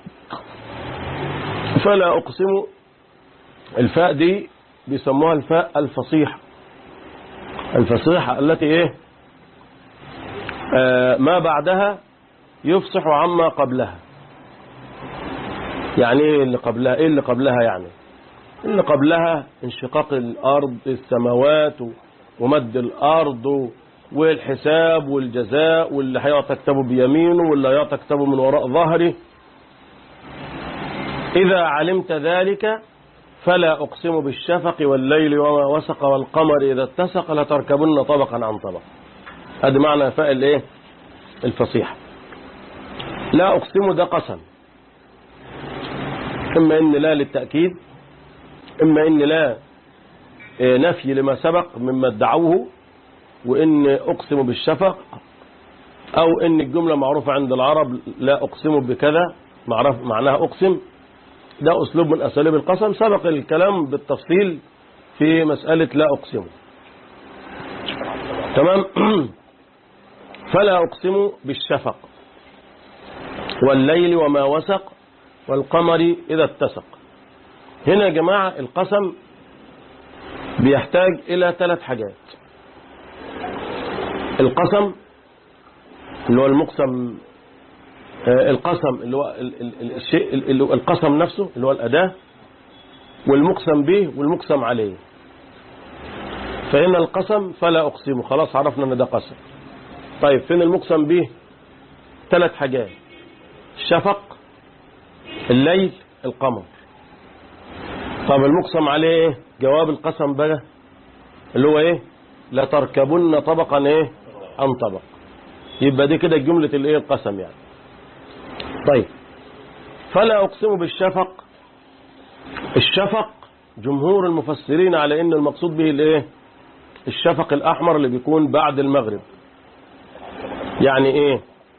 فلا أقسم الفاء دي بيسموها الفاء الفصيحة الفصيحة التي إيه آه ما بعدها يفصح عما قبلها يعني ايه اللي قبلها ايه اللي قبلها يعني اللي قبلها انشقاق الارض السماوات ومد الارض والحساب والجزاء واللي هيعطى كتابه بيمينه واللي هيعطى كتابه من وراء ظهره إذا علمت ذلك فلا أقسم بالشفق والليل وما وسق والقمر إذا اتسق لتركبن طبقا عن طبق هذا معنى فاء الايه الفصيحة لا أقسم ده قسم إما إن لا للتأكيد إما إن لا نفي لما سبق مما ادعوه وإن أقسم بالشفق أو إن الجملة معروفة عند العرب لا أقسم بكذا معرف معناها أقسم ده أسلوب من أساليب القسم سبق الكلام بالتفصيل في مسألة لا أقسم تمام فلا أقسم بالشفق والليل وما وسق والقمر إذا اتسق هنا يا جماعة القسم بيحتاج إلى ثلاث حاجات القسم اللي هو المقسم آه، القسم اللي هو ال- ال- ال- الشيء اللي هو القسم نفسه اللي هو الأداة والمقسم به والمقسم عليه فهنا القسم فلا أقسم خلاص عرفنا أن ده قسم طيب فين المقسم به ثلاث حاجات الشفق الليل القمر طب المقسم عليه ايه جواب القسم بقى اللي هو ايه لا تركبن طبقا ايه عن طبق يبقى دي كده جملة الايه القسم يعني طيب فلا اقسم بالشفق الشفق جمهور المفسرين على ان المقصود به الايه الشفق الاحمر اللي بيكون بعد المغرب يعني ايه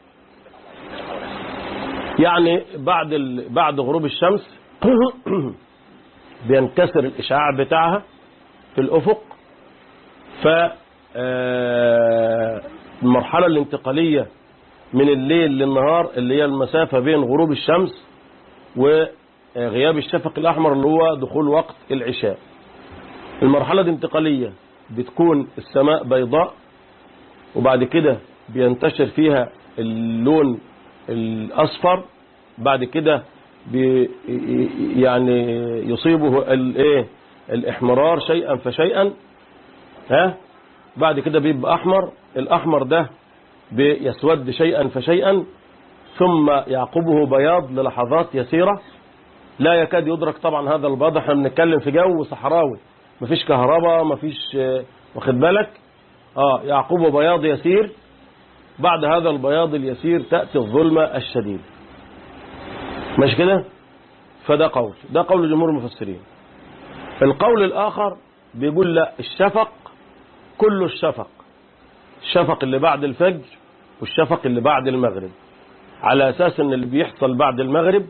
يعني بعد ال... بعد غروب الشمس بينكسر الإشعاع بتاعها في الأفق ف آه، المرحلة الانتقالية من الليل للنهار اللي هي المسافة بين غروب الشمس وغياب الشفق الأحمر اللي هو دخول وقت العشاء المرحلة الانتقالية بتكون السماء بيضاء وبعد كده بينتشر فيها اللون الأصفر بعد كده بي يعني يصيبه الايه الاحمرار شيئا فشيئا ها بعد كده بيبقى احمر الاحمر ده بيسود شيئا فشيئا ثم يعقبه بياض للحظات يسيرة لا يكاد يدرك طبعا هذا البياض احنا بنتكلم في جو صحراوي مفيش كهرباء مفيش آه، واخد بالك اه يعقبه بياض يسير بعد هذا البياض اليسير تأتي الظلمة الشديدة مش كده فده قول ده قول جمهور المفسرين القول الآخر بيقول لا الشفق كله الشفق الشفق اللي بعد الفجر والشفق اللي بعد المغرب على أساس ان اللي بيحصل بعد المغرب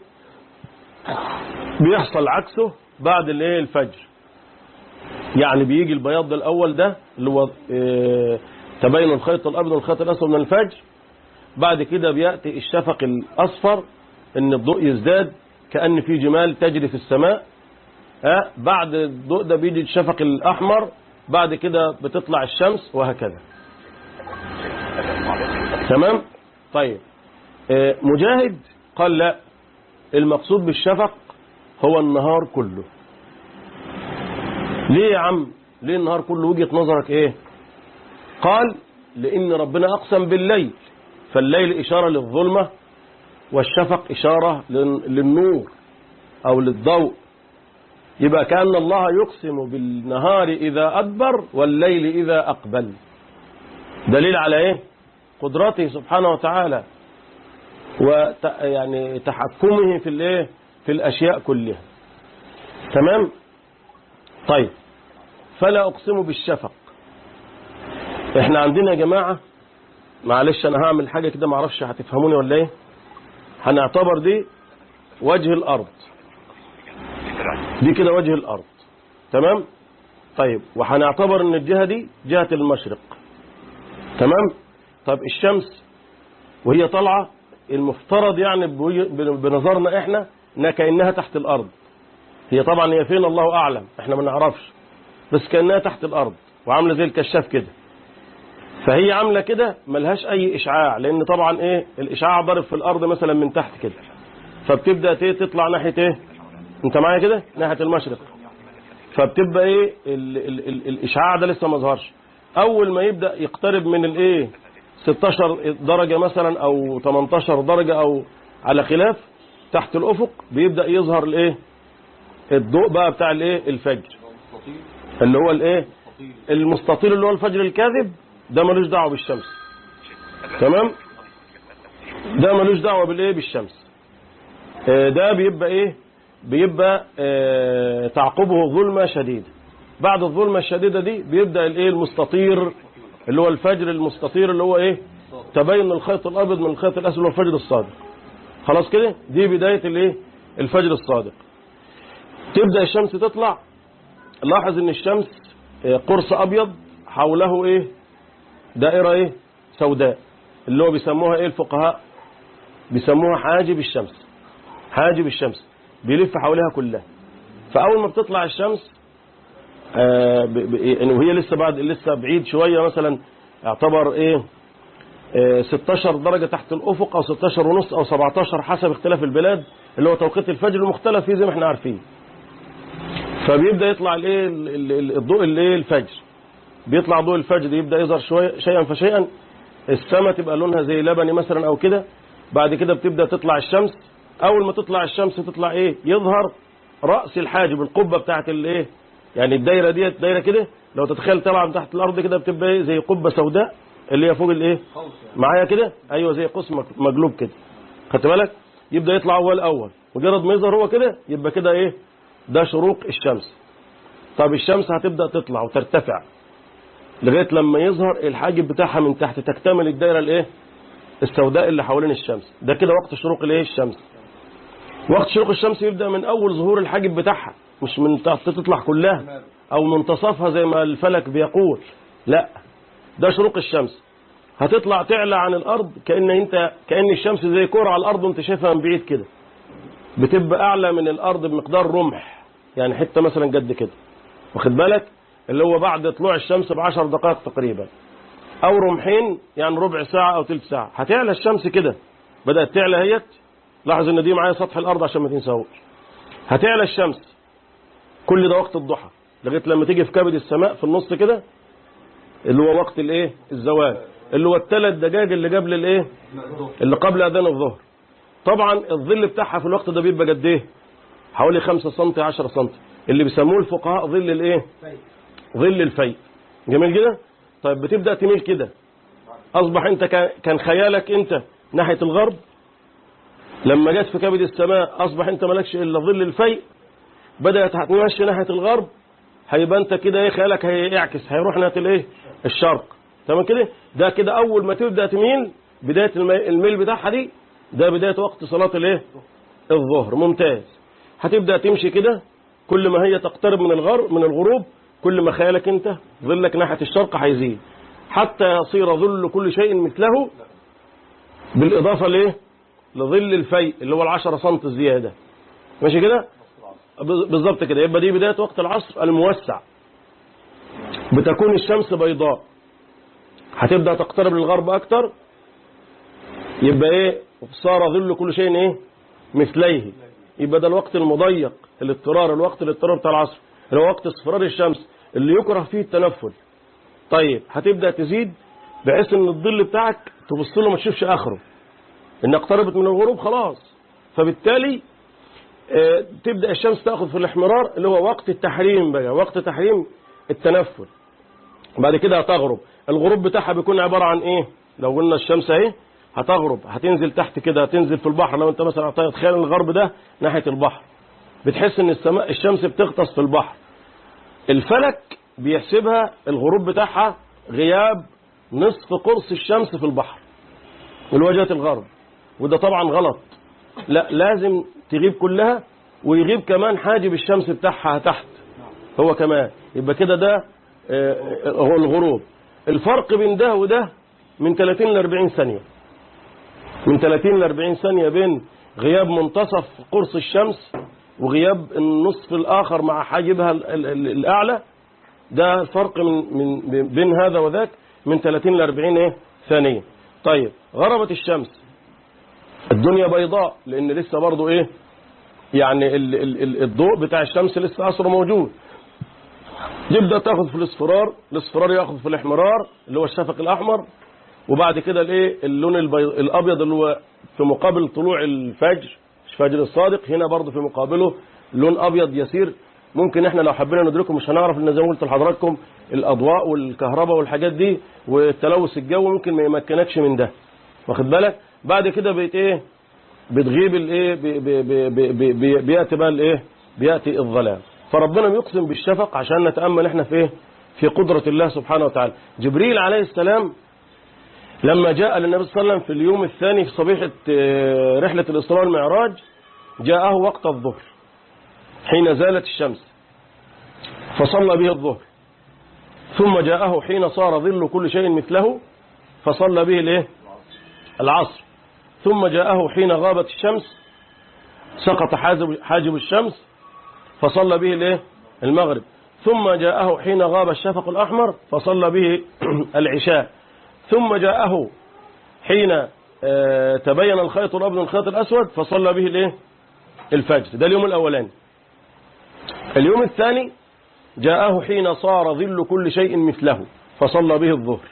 بيحصل عكسه بعد الايه الفجر يعني بيجي البياض الأول ده اللي هو اه تبين الخيط الأبيض والخيط الأسود من الفجر بعد كده بيأتي الشفق الأصفر ان الضوء يزداد كأن في جمال تجري في السماء ها بعد الضوء ده بيجي الشفق الأحمر بعد كده بتطلع الشمس وهكذا تمام طيب آه، مجاهد قال لا المقصود بالشفق هو النهار كله ليه يا عم ليه النهار كله وجهة نظرك ايه قال لأن ربنا أقسم بالليل فالليل إشارة للظلمة والشفق إشارة لل- للنور أو للضوء يبقى كأن الله يقسم بالنهار إذا أدبر والليل إذا أقبل دليل على إيه قدرته سبحانه وتعالى وت يعني تحكمه في الإيه في الأشياء كلها تمام طيب فلا أقسم بالشفق احنا عندنا يا جماعة معلش أنا هعمل حاجة كده معرفش هتفهموني ولا إيه هنعتبر دي وجه الأرض دي كده وجه الأرض تمام طيب وهنعتبر ان الجهة دي جهة المشرق تمام طب الشمس وهي طالعة المفترض يعني بوجه- بنظرنا احنا انها كأنها تحت الأرض هي طبعا هي فين الله أعلم احنا ما نعرفش بس كأنها تحت الأرض وعاملة زي الكشاف كده فهي عاملة كده ملهاش أي إشعاع لأن طبعا إيه الإشعاع ضارب في الأرض مثلا من تحت كده فبتبدأ إيه تطلع ناحية إيه أنت معايا كده ناحية المشرق فبتبقى إيه ال ال ال الإشعاع ده لسه ما ظهرش أول ما يبدأ يقترب من الإيه 16 درجة مثلا أو 18 درجة أو على خلاف تحت الأفق بيبدأ يظهر الإيه الضوء بقى بتاع الإيه الفجر اللي هو الإيه المستطيل اللي هو الفجر الكاذب ده ملوش دعوه بالشمس تمام ده ملوش دعوه بالايه بالشمس آه، ده بيبقى ايه بيبقى آه، تعقبه ظلمه شديده بعد الظلمه الشديده دي بيبدا الايه المستطير اللي هو الفجر المستطير اللي هو ايه تبين الخيط الابيض من الخيط الاسود اللي هو الفجر الصادق خلاص كده دي بدايه الايه الفجر الصادق تبدا الشمس تطلع لاحظ ان الشمس آه، قرص ابيض حوله ايه دائرة ايه سوداء اللي هو بيسموها ايه الفقهاء بيسموها حاجب الشمس حاجب الشمس بيلف حواليها كلها فاول ما بتطلع الشمس آه ب- ب- يعني وهي لسه بعد لسه بعيد شويه مثلا يعتبر ايه آه 16 درجه تحت الافق او 16 ونص او 17 حسب اختلاف البلاد اللي هو توقيت الفجر المختلف فيه زي ما احنا عارفين فبيبدا يطلع الايه ال- ال- ال- الضوء الايه الفجر بيطلع ضوء الفجر يبدا يظهر شويه شيئا فشيئا السماء تبقى لونها زي لبني مثلا او كده بعد كده بتبدا تطلع الشمس اول ما تطلع الشمس تطلع ايه يظهر راس الحاجب القبه بتاعت الايه يعني الدايره ديت دايره كده لو تتخيل طالعه من تحت الارض كده بتبقى ايه زي قبه سوداء اللي هي فوق الايه معايا كده ايوه زي قوس مك- مقلوب كده خدت بالك يبدا يطلع هو الاول مجرد ما يظهر هو كده يبقى كده ايه ده شروق الشمس طب الشمس هتبدا تطلع وترتفع لغايه لما يظهر الحاجب بتاعها من تحت تكتمل الدايره الايه السوداء اللي حوالين الشمس ده كده وقت شروق الايه الشمس وقت شروق الشمس يبدا من اول ظهور الحاجب بتاعها مش من تحت تطلع كلها او منتصفها زي ما الفلك بيقول لا ده شروق الشمس هتطلع تعلى عن الارض كان انت كان الشمس زي كوره على الارض وانت شايفها من بعيد كده بتبقى اعلى من الارض بمقدار رمح يعني حته مثلا قد كده واخد بالك اللي هو بعد طلوع الشمس بعشر دقائق تقريبا او رمحين يعني ربع ساعة او ثلث ساعة هتعلى الشمس كده بدأت تعلى هيت لاحظ ان دي معايا سطح الارض عشان ما تنساهوش هتعلى الشمس كل ده وقت الضحى لغايه لما تيجي في كبد السماء في النص كده اللي هو وقت الايه الزوال اللي هو الثلاث دقائق اللي قبل الايه اللي قبل اذان الظهر طبعا الظل بتاعها في الوقت ده بيبقى قد ايه حوالي 5 سم 10 سم اللي بيسموه الفقهاء ظل الايه ظل الفيء جميل كده طيب بتبدا تميل كده اصبح انت كان- كان خيالك انت ناحيه الغرب لما جت في كبد السماء اصبح انت مالكش الا ظل الفيء بدات هتمشي ناحيه الغرب هيبقى انت كده ايه خيالك هيعكس هيروح ناحيه الايه الشرق تمام كده ده كده اول ما تبدا تميل بدايه المي- الميل بتاعها دي ده بدايه وقت صلاه الايه الظهر ممتاز هتبدا تمشي كده كل ما هي تقترب من الغرب من الغروب كل ما خيالك انت ظلك ناحيه الشرق هيزيد حتى يصير ظل كل شيء مثله بالاضافه لايه لظل الفيء اللي هو العشرة سم الزياده ماشي كده ب- بالظبط كده يبقى دي بدايه وقت العصر الموسع بتكون الشمس بيضاء هتبدا تقترب للغرب اكتر يبقى ايه صار ظل كل شيء ايه مثليه يبقى ده الوقت المضيق الاضطرار الوقت الاضطرار بتاع العصر اللي هو وقت اصفرار الشمس اللي يكره فيه التنفل طيب هتبدا تزيد بحيث ان الظل بتاعك تبص له ما تشوفش اخره ان اقتربت من الغروب خلاص فبالتالي آه، تبدا الشمس تاخذ في الاحمرار اللي هو وقت التحريم بقى وقت تحريم التنفل بعد كده هتغرب الغروب بتاعها بيكون عباره عن ايه لو قلنا الشمس اهي هتغرب هتنزل تحت كده هتنزل في البحر لو انت مثلا تخيل الغرب ده ناحيه البحر بتحس ان السماء الشمس بتغطس في البحر الفلك بيحسبها الغروب بتاعها غياب نصف قرص الشمس في البحر والوجهة الغرب وده طبعا غلط لا لازم تغيب كلها ويغيب كمان حاجب الشمس بتاعها تحت هو كمان يبقى كده ده آه، هو الغروب الفرق بين ده وده من 30 ل 40 ثانية من 30 ل 40 ثانية بين غياب منتصف قرص الشمس وغياب النصف الآخر مع حاجبها ال- ال- ال- الأعلى ده الفرق من من بين هذا وذاك من 30 ل 40 ايه ثانية طيب غربت الشمس الدنيا بيضاء لأن لسه برضو ايه يعني ال ال ال الضوء بتاع الشمس لسه أثره موجود يبدأ تاخد في الاصفرار الاصفرار ياخد في الاحمرار اللي هو الشفق الأحمر وبعد كده الايه اللون البيض الأبيض اللي هو في مقابل طلوع الفجر الفجر الصادق هنا برضه في مقابله لون أبيض يسير ممكن احنا لو حبينا ندركه مش هنعرف لان زي ما قلت لحضراتكم الاضواء والكهرباء والحاجات دي والتلوث الجوي ممكن ما يمكنكش من ده واخد بالك بعد كده بقت ايه بتغيب الايه بي- بي- بي- بي- بي- بي- بياتي بقى الايه بياتي الظلام فربنا بيقسم بالشفق عشان نتامل احنا في ايه في قدره الله سبحانه وتعالى جبريل عليه السلام لما جاء للنبي صلى الله عليه وسلم في اليوم الثاني في صبيحه آه، رحله الاسراء والمعراج جاءه وقت الظهر حين زالت الشمس فصلى به الظهر ثم جاءه حين صار ظل كل شيء مثله فصلى به الايه العصر ثم جاءه حين غابت الشمس سقط حاجب حاجب الشمس فصلى به الايه المغرب ثم جاءه حين غاب الشفق الأحمر فصلى به العشاء ثم جاءه حين آه، تبين الخيط الأبيض من الخيط الأسود فصلى به الايه الفجر ده اليوم الأولاني اليوم الثاني جاءه حين صار ظل كل شيء مثله فصلى به الظهر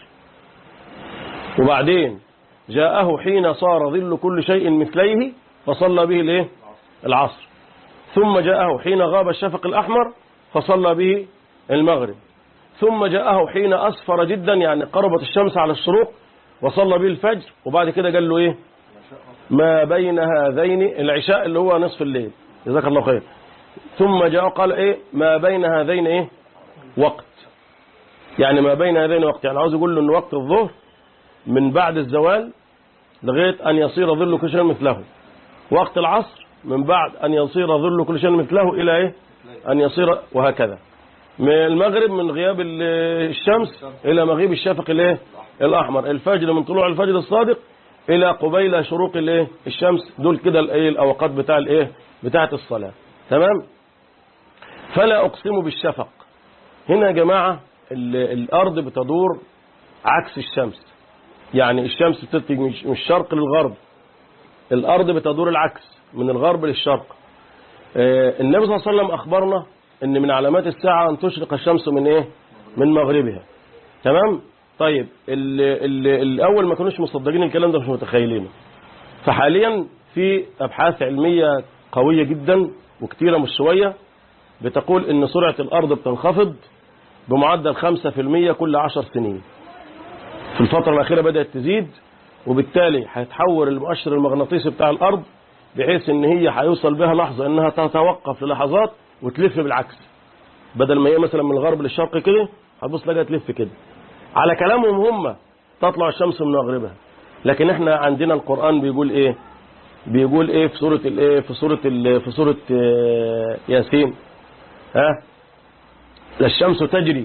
وبعدين جاءه حين صار ظل كل شيء مثليه فصلى به الايه العصر ثم جاءه حين غاب الشفق الأحمر فصلى به المغرب ثم جاءه حين أسفر جدا يعني قربت الشمس على الشروق وصلى به الفجر وبعد كده قال له ايه ما بين هذين العشاء اللي هو نصف الليل جزاك الله خير ثم جاء قال ايه ما بين هذين ايه وقت يعني ما بين هذين وقت يعني عاوز يقول له ان وقت الظهر من بعد الزوال لغايه ان يصير ظل كل شيء مثله وقت العصر من بعد ان يصير ظل كل شيء مثله الى ايه ان يصير وهكذا من المغرب من غياب ال- الشمس الى مغيب الشفق الايه الاحمر الفجر من طلوع الفجر الصادق الى قبيل شروق الايه الشمس دول كده الايه الاوقات بتاع الايه بتاعه الصلاه تمام فلا اقسم بالشفق هنا يا جماعه ال- الارض بتدور عكس الشمس يعني الشمس بتتجه من من الشرق للغرب الارض بتدور العكس من الغرب للشرق آه، النبي صلى الله عليه وسلم اخبرنا ان من علامات الساعه ان تشرق الشمس من ايه من مغربها تمام طيب ال ال الاول ما كانوش مصدقين الكلام ده مش متخيلينه فحاليا في ابحاث علميه قويه جدا وكتيره مش شويه بتقول ان سرعه الارض بتنخفض بمعدل 5% كل 10 سنين في الفترة الأخيرة بدأت تزيد وبالتالي هيتحول المؤشر المغناطيسي بتاع الأرض بحيث إن هي هيوصل بها لحظة إنها تتوقف للحظات وتلف بالعكس بدل ما هي مثلا من الغرب للشرق كده هتبص تلاقيها تلف كده على كلامهم هم تطلع الشمس من مغربها لكن احنا عندنا القرآن بيقول ايه بيقول ايه في سورة الايه في سورة ال- في سورة آه، ياسين ها لا الشمس تجري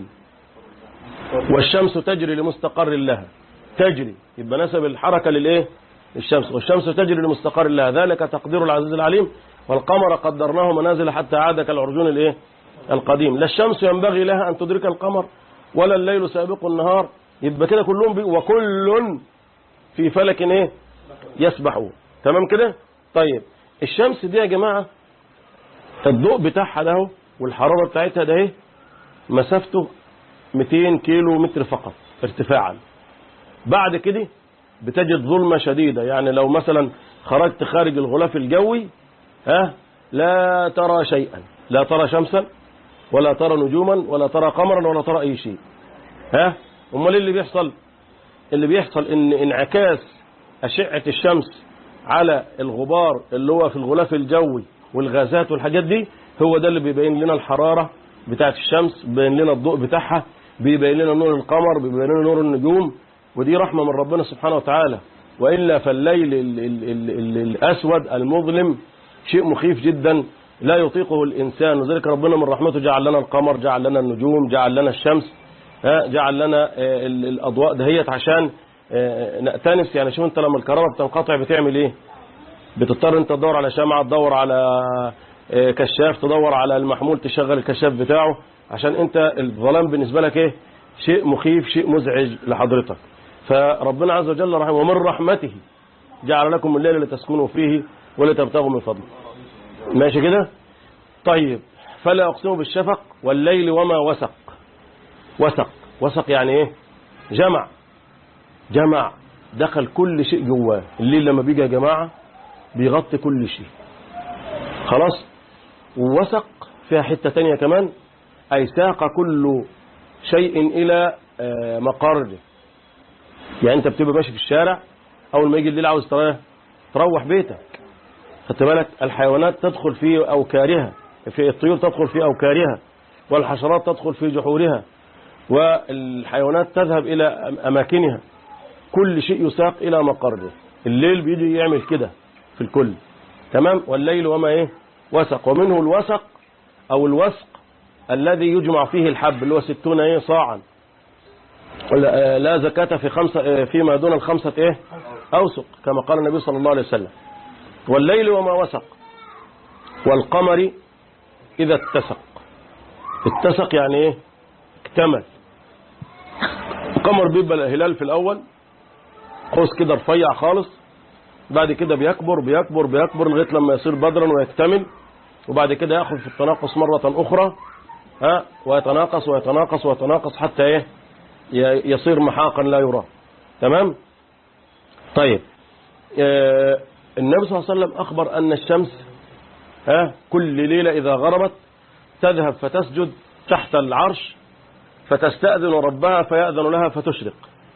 والشمس تجري لمستقر لها تجري يبقى نسب الحركة للايه الشمس والشمس تجري لمستقر لها ذلك تقدير العزيز العليم والقمر قدرناه منازل حتى عاد كالعرجون الايه القديم لا الشمس ينبغي لها ان تدرك القمر ولا الليل سابق النهار يبقى كده كلهم بي وكل في فلك ايه يسبحون تمام كده طيب الشمس دي يا جماعه الضوء بتاعها ده اهو والحراره بتاعتها ده اهي مسافته 200 كيلو متر فقط ارتفاعا بعد كده بتجد ظلمة شديدة يعني لو مثلا خرجت خارج الغلاف الجوي ها لا ترى شيئا لا ترى شمسا ولا ترى نجوما ولا ترى قمرا ولا ترى أي شيء ها امال إيه اللي بيحصل اللي بيحصل ان انعكاس أشعة الشمس على الغبار اللي هو في الغلاف الجوي والغازات والحاجات دي هو ده اللي بيبين لنا الحرارة بتاعت الشمس بيبين لنا الضوء بتاعها بيبين لنا نور القمر بيبين لنا نور النجوم ودي رحمة من ربنا سبحانه وتعالى وإلا فالليل ال ال ال ال الأسود المظلم شيء مخيف جدا لا يطيقه الإنسان وذلك ربنا من رحمته جعل لنا القمر جعل لنا النجوم جعل لنا الشمس ها، جعل لنا آه، ال- الأضواء دهيت عشان آه، نأتنس يعني شوف انت لما الكهرباء بتنقطع بتعمل ايه بتضطر انت تدور على شمعة تدور على آه، كشاف تدور على المحمول تشغل الكشاف بتاعه عشان انت الظلام بالنسبة لك ايه شيء مخيف شيء مزعج لحضرتك فربنا عز وجل رحمه ومن رحمته جعل لكم الليل لتسكنوا فيه ولتبتغوا من فضله ماشي كده طيب فلا أقسم بالشفق والليل وما وسق وسق وسق يعني ايه جمع جمع دخل كل شيء جواه الليل لما بيجي يا جماعة بيغطي كل شيء خلاص ووسق فيها حتة تانية كمان أي ساق كل شيء إلى آه، مقره يعني أنت بتبقى ماشي في الشارع أول ما يجي الليل عاوز تروح تروح بيتك خدت بالك الحيوانات تدخل في أوكارها في الطيور تدخل في أوكارها والحشرات تدخل في جحورها والحيوانات تذهب إلى أماكنها كل شيء يساق إلى مقره الليل بيجي يعمل كده في الكل تمام والليل وما إيه وسق ومنه الوسق أو الوسق الذي يجمع فيه الحب اللي هو ستون إيه صاعا لا لا زكاة في خمسة فيما دون الخمسة إيه أوسق كما قال النبي صلى الله عليه وسلم والليل وما وسق والقمر إذا اتسق اتسق يعني إيه اكتمل القمر بيبقى الهلال في الأول قوس كده رفيع خالص بعد كده بيكبر بيكبر بيكبر لغاية لما يصير بدرا ويكتمل وبعد كده يأخذ في التناقص مرة أخرى ها ويتناقص ويتناقص ويتناقص حتى إيه ي- يصير محاقا لا يرى تمام طيب آه، النبي صلى الله عليه وسلم أخبر أن الشمس ها كل ليلة إذا غربت تذهب فتسجد تحت العرش فتستأذن ربها فيأذن لها فتشرق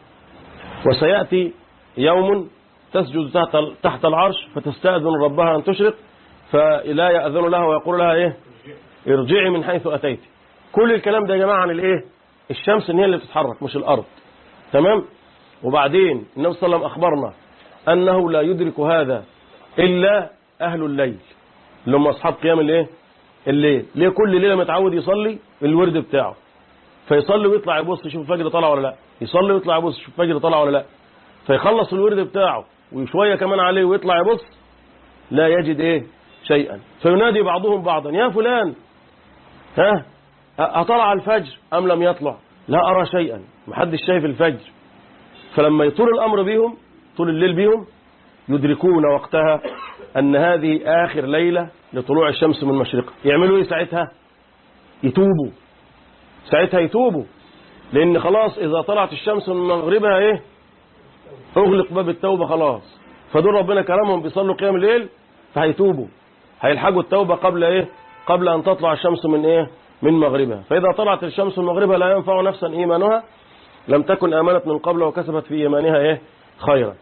وسيأتي يوم تسجد تحت تحت العرش فتستأذن ربها أن تشرق فلا يأذن لها ويقول لها إيه ارجعي من حيث أتيت كل الكلام ده يا جماعة عن الإيه الشمس إن هي اللي بتتحرك مش الأرض تمام وبعدين النبي صلى الله عليه وسلم أخبرنا أنه لا يدرك هذا إلا أهل الليل اللي هم أصحاب قيام الإيه الليل ليه كل ليلة متعود يصلي الورد بتاعه فيصلي ويطلع يبص يشوف الفجر طلع ولا لا يصلي ويطلع يبص يشوف الفجر طلع ولا لا فيخلص الورد بتاعه وشوية كمان عليه ويطلع يبص لا يجد ايه شيئا فينادي بعضهم بعضا يا فلان ها أطلع الفجر أم لم يطلع لا أرى شيئا محدش شايف الفجر فلما يطول الأمر بهم طول الليل بهم يدركون وقتها أن هذه آخر ليلة لطلوع الشمس من مشرقها يعملوا ايه ساعتها يتوبوا ساعتها يتوبوا لأن خلاص إذا طلعت الشمس من مغربها إيه أغلق باب التوبة خلاص فدول ربنا كرمهم بيصلوا قيام الليل فهيتوبوا هيلحقوا التوبة قبل إيه قبل أن تطلع الشمس من إيه من مغربها فإذا طلعت الشمس من مغربها لا ينفع نفسا إيمانها لم تكن آمنت من قبل وكسبت في إيمانها إيه خيرا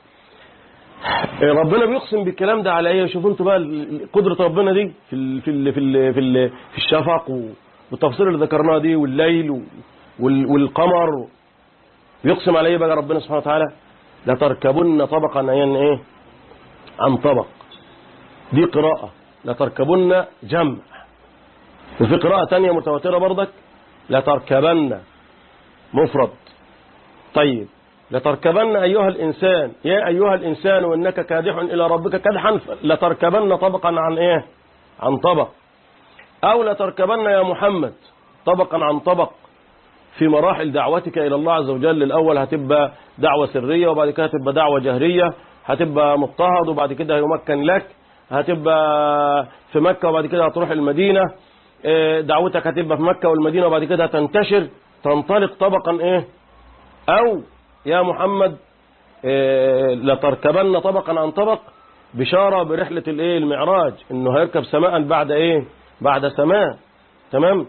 إيه ربنا بيقسم بالكلام ده على ايه شوفوا انتوا بقى ال- قدرة ربنا دي في ال في ال في ال في, ال في الشفق و- والتفسير اللي ذكرناه دي والليل و- وال- والقمر بيقسم على ايه بقى ربنا سبحانه وتعالى لتركبن طبقا عن ايه عن طبق دي قراءة لتركبن جمع وفي قراءة تانية متواترة برضك لتركبن مفرد طيب لتركبن أيها الإنسان يا أيها الإنسان وإنك كادح إلى ربك كدحا لتركبن طبقا عن إيه عن طبق أو لتركبن يا محمد طبقا عن طبق في مراحل دعوتك إلى الله عز وجل الأول هتبقى دعوة سرية وبعد كده هتبقى دعوة جهرية هتبقى مضطهد وبعد كده هيمكن لك هتبقى في مكة وبعد كده هتروح المدينة إيه، دعوتك هتبقى في مكة والمدينة وبعد كده هتنتشر تنطلق طبقا إيه أو يا محمد إيه، لتركبن طبقا عن طبق بشارة برحلة الايه المعراج انه هيركب سماء بعد ايه بعد سماء تمام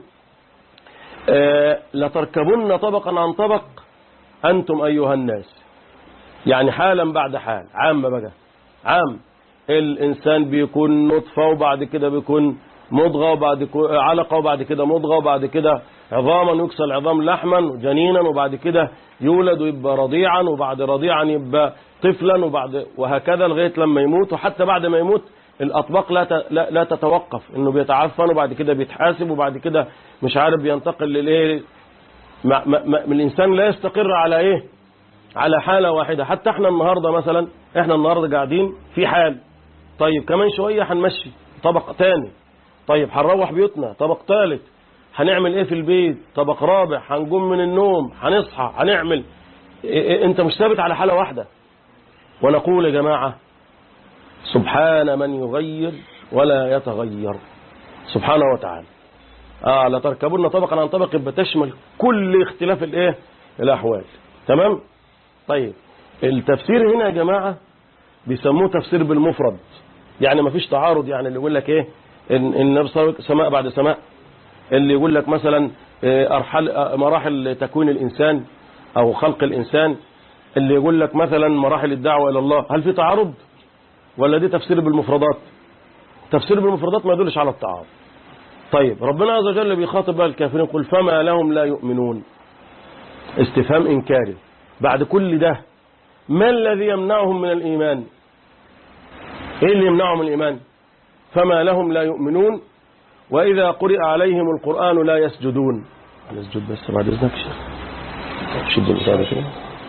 آه، لتركبن طبقا عن طبق انتم ايها الناس يعني حالا بعد حال عام بقى عام الانسان بيكون نطفة وبعد كده بيكون مضغة وبعد كو- علقة وبعد كده مضغة وبعد كده عظاما يكسى العظام لحما وجنينا وبعد كده يولد ويبقى رضيعا وبعد رضيعا يبقى طفلا وبعد وهكذا لغاية لما يموت وحتى بعد ما يموت الأطباق لا ت- لا لا تتوقف إنه بيتعفن وبعد كده بيتحاسب وبعد كده مش عارف بينتقل للإيه ما ما ما الإنسان لا يستقر على إيه على حالة واحدة حتى احنا النهاردة مثلا احنا النهاردة قاعدين في حال طيب كمان شوية هنمشي طبق تاني طيب هنروح بيوتنا طبق ثالث هنعمل ايه في البيت طبق رابع هنقوم من النوم هنصحى هنعمل إيه إيه انت مش ثابت على حالة واحدة ونقول يا جماعة سبحان من يغير ولا يتغير سبحانه وتعالى اه لا تركبن طبقا عن طبق يبقى تشمل كل اختلاف الايه الاحوال تمام طيب التفسير هنا يا جماعة بيسموه تفسير بالمفرد يعني ما فيش تعارض يعني اللي يقول لك ايه ان إن النبي صلى الله عليه وسلم سماء بعد سماء اللي يقول لك مثلا إيه، أرحل آه، مراحل تكوين الإنسان أو خلق الإنسان اللي يقول لك مثلا مراحل الدعوة إلى الله هل في تعارض ولا دي تفسير بالمفردات تفسير بالمفردات ما يدلش على التعارض طيب ربنا عز وجل بيخاطب بقى الكافرين يقول فما لهم لا يؤمنون استفهام إنكاري بعد كل ده ما الذي يمنعهم من الإيمان إيه اللي يمنعهم من الإيمان فما لهم لا يؤمنون وإذا قرئ عليهم القرآن لا يسجدون نسجد بس بعد إذنك شيخ شد الإشارة كده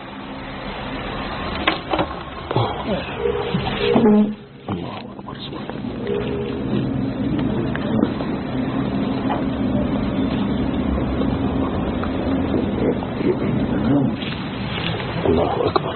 الله أكبر سبحانه الله أكبر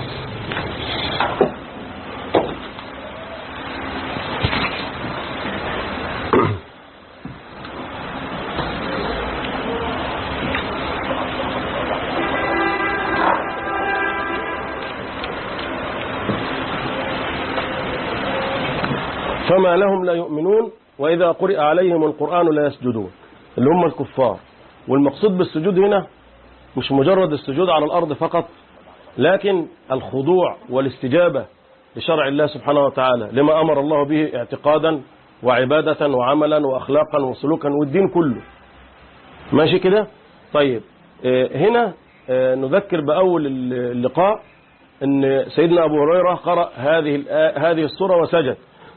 فما لهم لا يؤمنون وإذا قرئ عليهم القرآن لا يسجدون اللي هم الكفار والمقصود بالسجود هنا مش مجرد السجود على الأرض فقط لكن الخضوع والاستجابة لشرع الله سبحانه وتعالى لما أمر الله به اعتقادا وعبادة وعملا وأخلاقا وسلوكا والدين كله ماشي كده طيب آه، هنا آه، نذكر بأول اللقاء أن سيدنا أبو هريرة قرأ هذه الآ- هذه السورة وسجد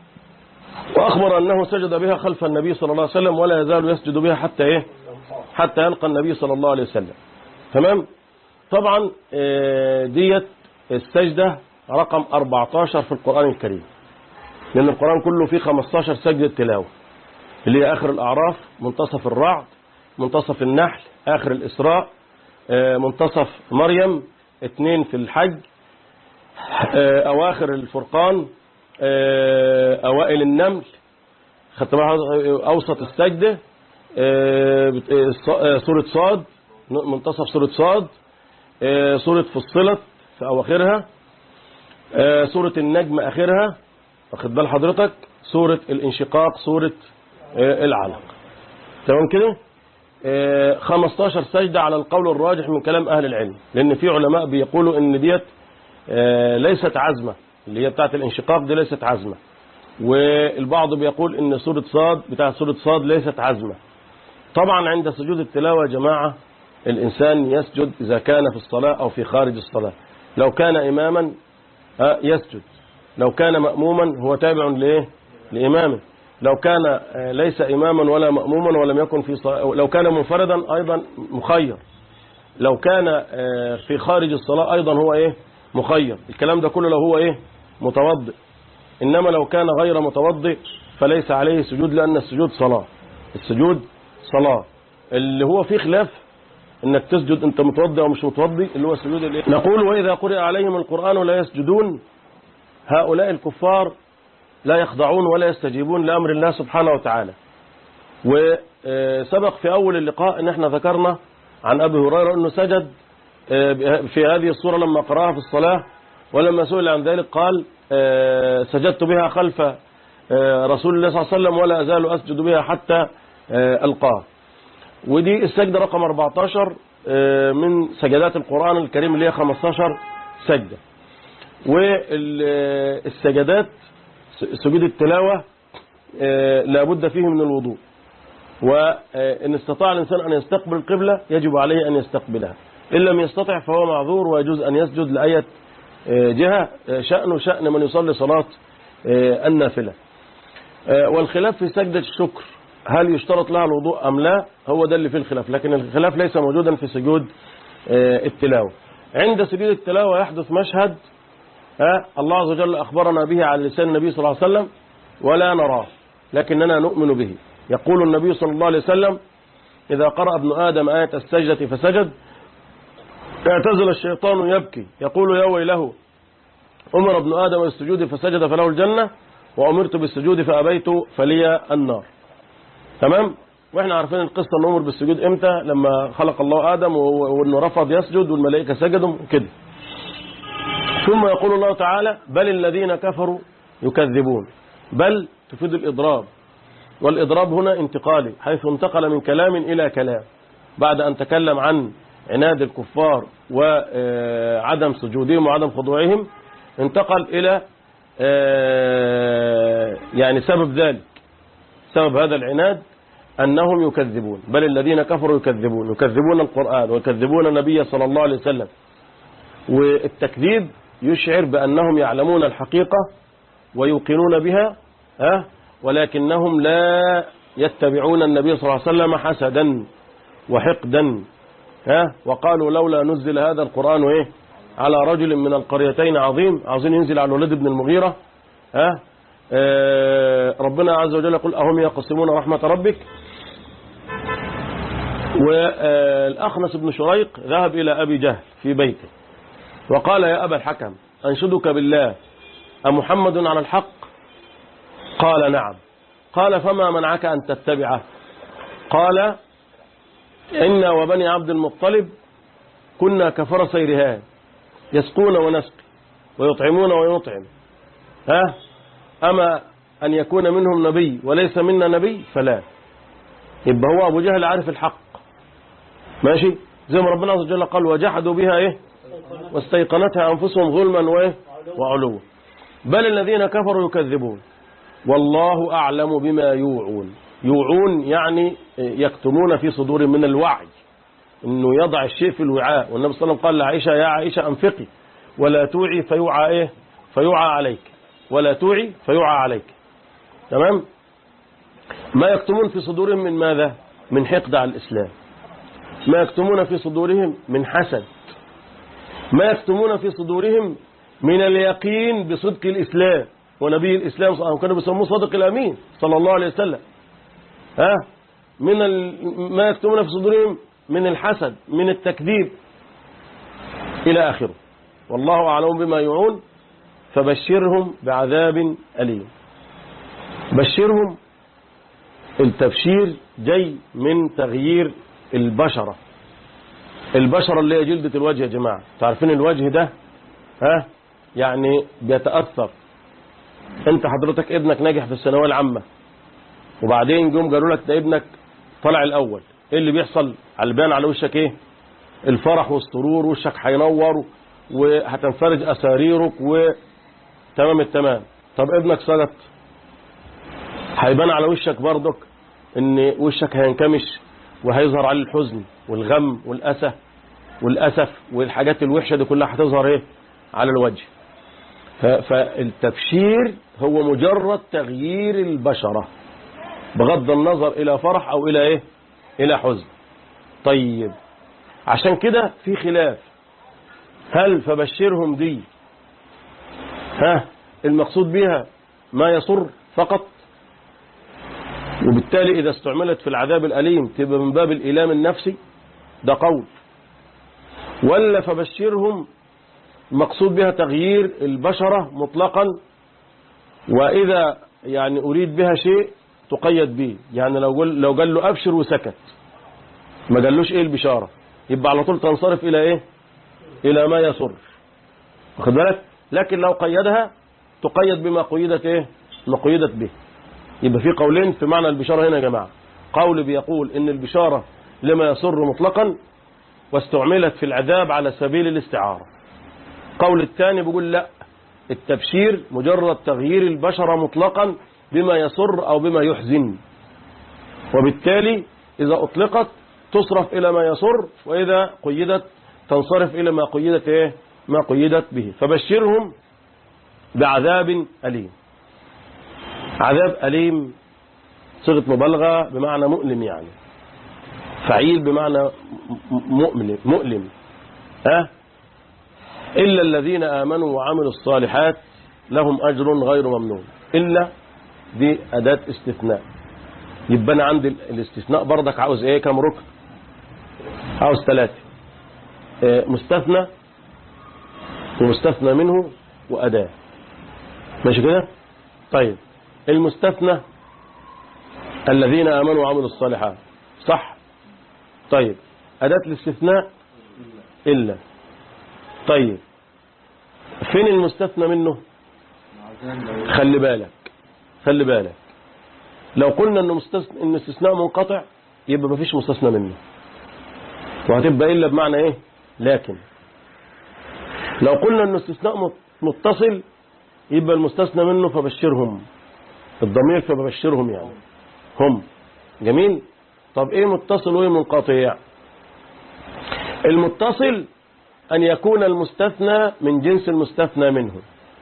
وأخبر أنه سجد بها خلف النبي صلى الله عليه وسلم ولا يزال يسجد بها حتى إيه حتى يلقى النبي صلى الله عليه وسلم تمام طبعا آه، ديت السجدة رقم 14 في القرآن الكريم لأن القرآن كله فيه 15 سجدة تلاوة اللي هي آخر الأعراف منتصف الرعد منتصف النحل آخر الإسراء آه، منتصف مريم اثنين في الحج آه، أواخر الفرقان آه، أوائل النمل خدت بالك حضرتك؟ أوسط السجدة آه، بت- آه، ص- آه، سورة صاد منتصف سورة صاد آه، سورة فصلت في أواخرها آه، سورة النجم آخرها واخد بال حضرتك سورة الانشقاق سورة آه، العلق تمام كده آه، 15 سجدة على القول الراجح من كلام أهل العلم لأن في علماء بيقولوا إن ديت آه، ليست عزمة اللي هي بتاعت الانشقاق دي ليست عزمة والبعض بيقول إن سورة صاد بتاعت سورة صاد ليست عزمة طبعا عند سجود التلاوة يا جماعة الإنسان يسجد إذا كان في الصلاة أو في خارج الصلاة لو كان إماما آه، يسجد لو كان مأموما هو تابع لإيه لإمامه لو كان آه، ليس إماما ولا مأموما ولم يكن في صلاة لو كان منفردا أيضا مخير لو كان آه، في خارج الصلاة أيضا هو إيه مخير الكلام ده كله لو هو إيه متوضئ إنما لو كان غير متوضئ فليس عليه سجود لأن السجود صلاة السجود صلاة اللي هو فيه خلاف انك تسجد انت متوضئ او مش متوضئ اللي هو السجود الايه نقول واذا قرئ عليهم القران لا يسجدون هؤلاء الكفار لا يخضعون ولا يستجيبون لامر الله سبحانه وتعالى وسبق في اول اللقاء ان احنا ذكرنا عن ابي هريره انه سجد آه، في هذه الصوره لما قراها في الصلاه ولما سئل عن ذلك قال آه، سجدت بها خلف آه، رسول الله صلى الله عليه وسلم ولا ازال اسجد بها حتى آه، القاه ودي السجدة رقم 14 آه، من سجدات القرآن الكريم اللي هي 15 سجدة والسجدات سجود التلاوة آه، لابد فيه من الوضوء وإن استطاع الإنسان أن يستقبل القبلة يجب عليه أن يستقبلها إن لم يستطع فهو معذور ويجوز أن يسجد لأية آه، جهة آه، شأنه شأن من يصلي صلاة آه، النافلة آه، والخلاف في سجدة الشكر هل يشترط لها الوضوء أم لا هو ده اللي فيه الخلاف لكن الخلاف ليس موجودا في سجود آه، التلاوة عند سجود التلاوة يحدث مشهد ها الله عز وجل أخبرنا به على لسان النبي صلى الله عليه وسلم ولا نراه لكننا نؤمن به يقول النبي صلى الله عليه وسلم إذا قرأ ابن آدم آية السجدة فسجد اعتزل الشيطان يبكي يقول يا ويله أمر ابن آدم بالسجود فسجد فله الجنة وأمرت بالسجود فأبيت فلي النار تمام واحنا عارفين القصة ان أمر بالسجود امتى لما خلق الله آدم و- وانه رفض يسجد والملائكة سجدوا وكده ثم يقول الله تعالى بل الذين كفروا يكذبون بل تفيد الإضراب والإضراب هنا انتقالي حيث انتقل من كلام إلى كلام بعد أن تكلم عن عناد الكفار وعدم سجودهم وعدم خضوعهم انتقل إلى آه، يعني سبب ذلك سبب هذا العناد أنهم يكذبون بل الذين كفروا يكذبون يكذبون القرآن ويكذبون النبي صلى الله عليه وسلم والتكذيب يشعر بأنهم يعلمون الحقيقة ويوقنون بها ها ولكنهم لا يتبعون النبي صلى الله عليه وسلم حسدا وحقدا ها وقالوا لولا نزل هذا القرآن ايه على رجل من القريتين عظيم عاوزين ينزل على الوليد بن المغيرة ها آه ربنا عز وجل يقول أهم يقسمون رحمة ربك والأخنس بن شريق ذهب إلى أبي جهل في بيته وقال يا أبا الحكم أنشدك بالله أمحمد على الحق قال نعم قال فما منعك أن تتبعه قال إنا وبني عبد المطلب كنا كفرسي رهان يسقون ونسقي ويطعمون ويطعم ها أما أن يكون منهم نبي وليس منا نبي فلا يبقى هو أبو جهل عارف الحق ماشي زي ما ربنا عز وجل قال وجحدوا بها إيه واستيقنتها أنفسهم ظلما وإيه وعلوا بل الذين كفروا يكذبون والله أعلم بما يوعون يوعون يعني يكتمون في صدور من الوعي انه يضع الشيء في الوعاء والنبي صلى الله عليه وسلم قال لعائشة يا عائشة انفقي ولا توعي فيوعى ايه فيوعى عليك ولا توعي فيوعى عليك تمام ما يكتمون في صدورهم من ماذا من حقد على الإسلام ما يكتمون في صدورهم من حسد ما يكتمون في صدورهم من اليقين بصدق الإسلام ونبي الإسلام صلى الله عليه وسلم كانوا بيسموه صادق الأمين صلى الله عليه وسلم ها من ال... ما يكتمون في صدورهم من الحسد من التكذيب إلى آخره والله أعلم بما يوعون فبشرهم بعذاب أليم بشرهم التبشير جاي من تغيير البشرة البشرة اللي هي جلدة الوجه يا جماعة تعرفين الوجه ده ها يعني بيتأثر انت حضرتك ابنك ناجح في الثانويه العامة وبعدين جم قالوا لك ده ابنك طلع الاول ايه اللي بيحصل على البان على وشك ايه الفرح والسرور وشك هينور وهتنفرج اساريرك وتمام التمام طب ابنك سقط هيبان على وشك برضك ان وشك هينكمش وهيظهر عليه الحزن والغم والاسى والاسف والحاجات الوحشه دي كلها هتظهر ايه على الوجه ف- فالتبشير هو مجرد تغيير البشره بغض النظر الى فرح او الى ايه الى حزن طيب عشان كده في خلاف هل فبشرهم دي ها المقصود بها ما يسر فقط وبالتالي إذا استعملت في العذاب الأليم تبقى من باب الإيلام النفسي ده قول ولا فبشرهم المقصود بها تغيير البشرة مطلقا وإذا يعني أريد بها شيء تقيد به يعني لو قال, لو قال له أبشر وسكت ما قالوش إيه البشارة يبقى على طول تنصرف إلى إيه إلى ما يسر واخد بالك لكن لو قيدها تقيد بما قيدت إيه ما قيدت به يبقى في قولين في معنى البشارة هنا يا جماعة قول بيقول إن البشارة لما يسر مطلقا واستعملت في العذاب على سبيل الاستعارة قول الثاني بيقول لا التبشير مجرد تغيير البشرة مطلقا بما يسر أو بما يحزن وبالتالي إذا أطلقت تصرف إلى ما يسر وإذا قيدت تنصرف إلى ما قيدت إيه ما قيدت به فبشرهم بعذاب أليم عذاب أليم صيغة مبالغة بمعنى مؤلم يعني فعيل بمعنى م- مؤلم مؤلم ها إلا الذين آمنوا وعملوا الصالحات لهم أجر غير ممنون إلا دي أداة استثناء يبقى أنا عندي الاستثناء برضك عاوز إيه كم ركن عاوز ثلاثة آه، مستثنى ومستثنى منه وأداة ماشي كده طيب المستثنى الذين آمنوا وعملوا الصالحات صح طيب أداة الاستثناء إلا طيب فين المستثنى منه خلي بالك خلي بالك لو قلنا انه مستثنى ان استثناء منقطع يبقى مفيش مستثنى منه وهتبقى الا بمعنى ايه لكن لو قلنا انه استثناء مت- متصل يبقى المستثنى منه فبشرهم الضمير فبشرهم يعني هم جميل طب ايه متصل وايه منقطع المتصل ان يكون المستثنى من جنس المستثنى منه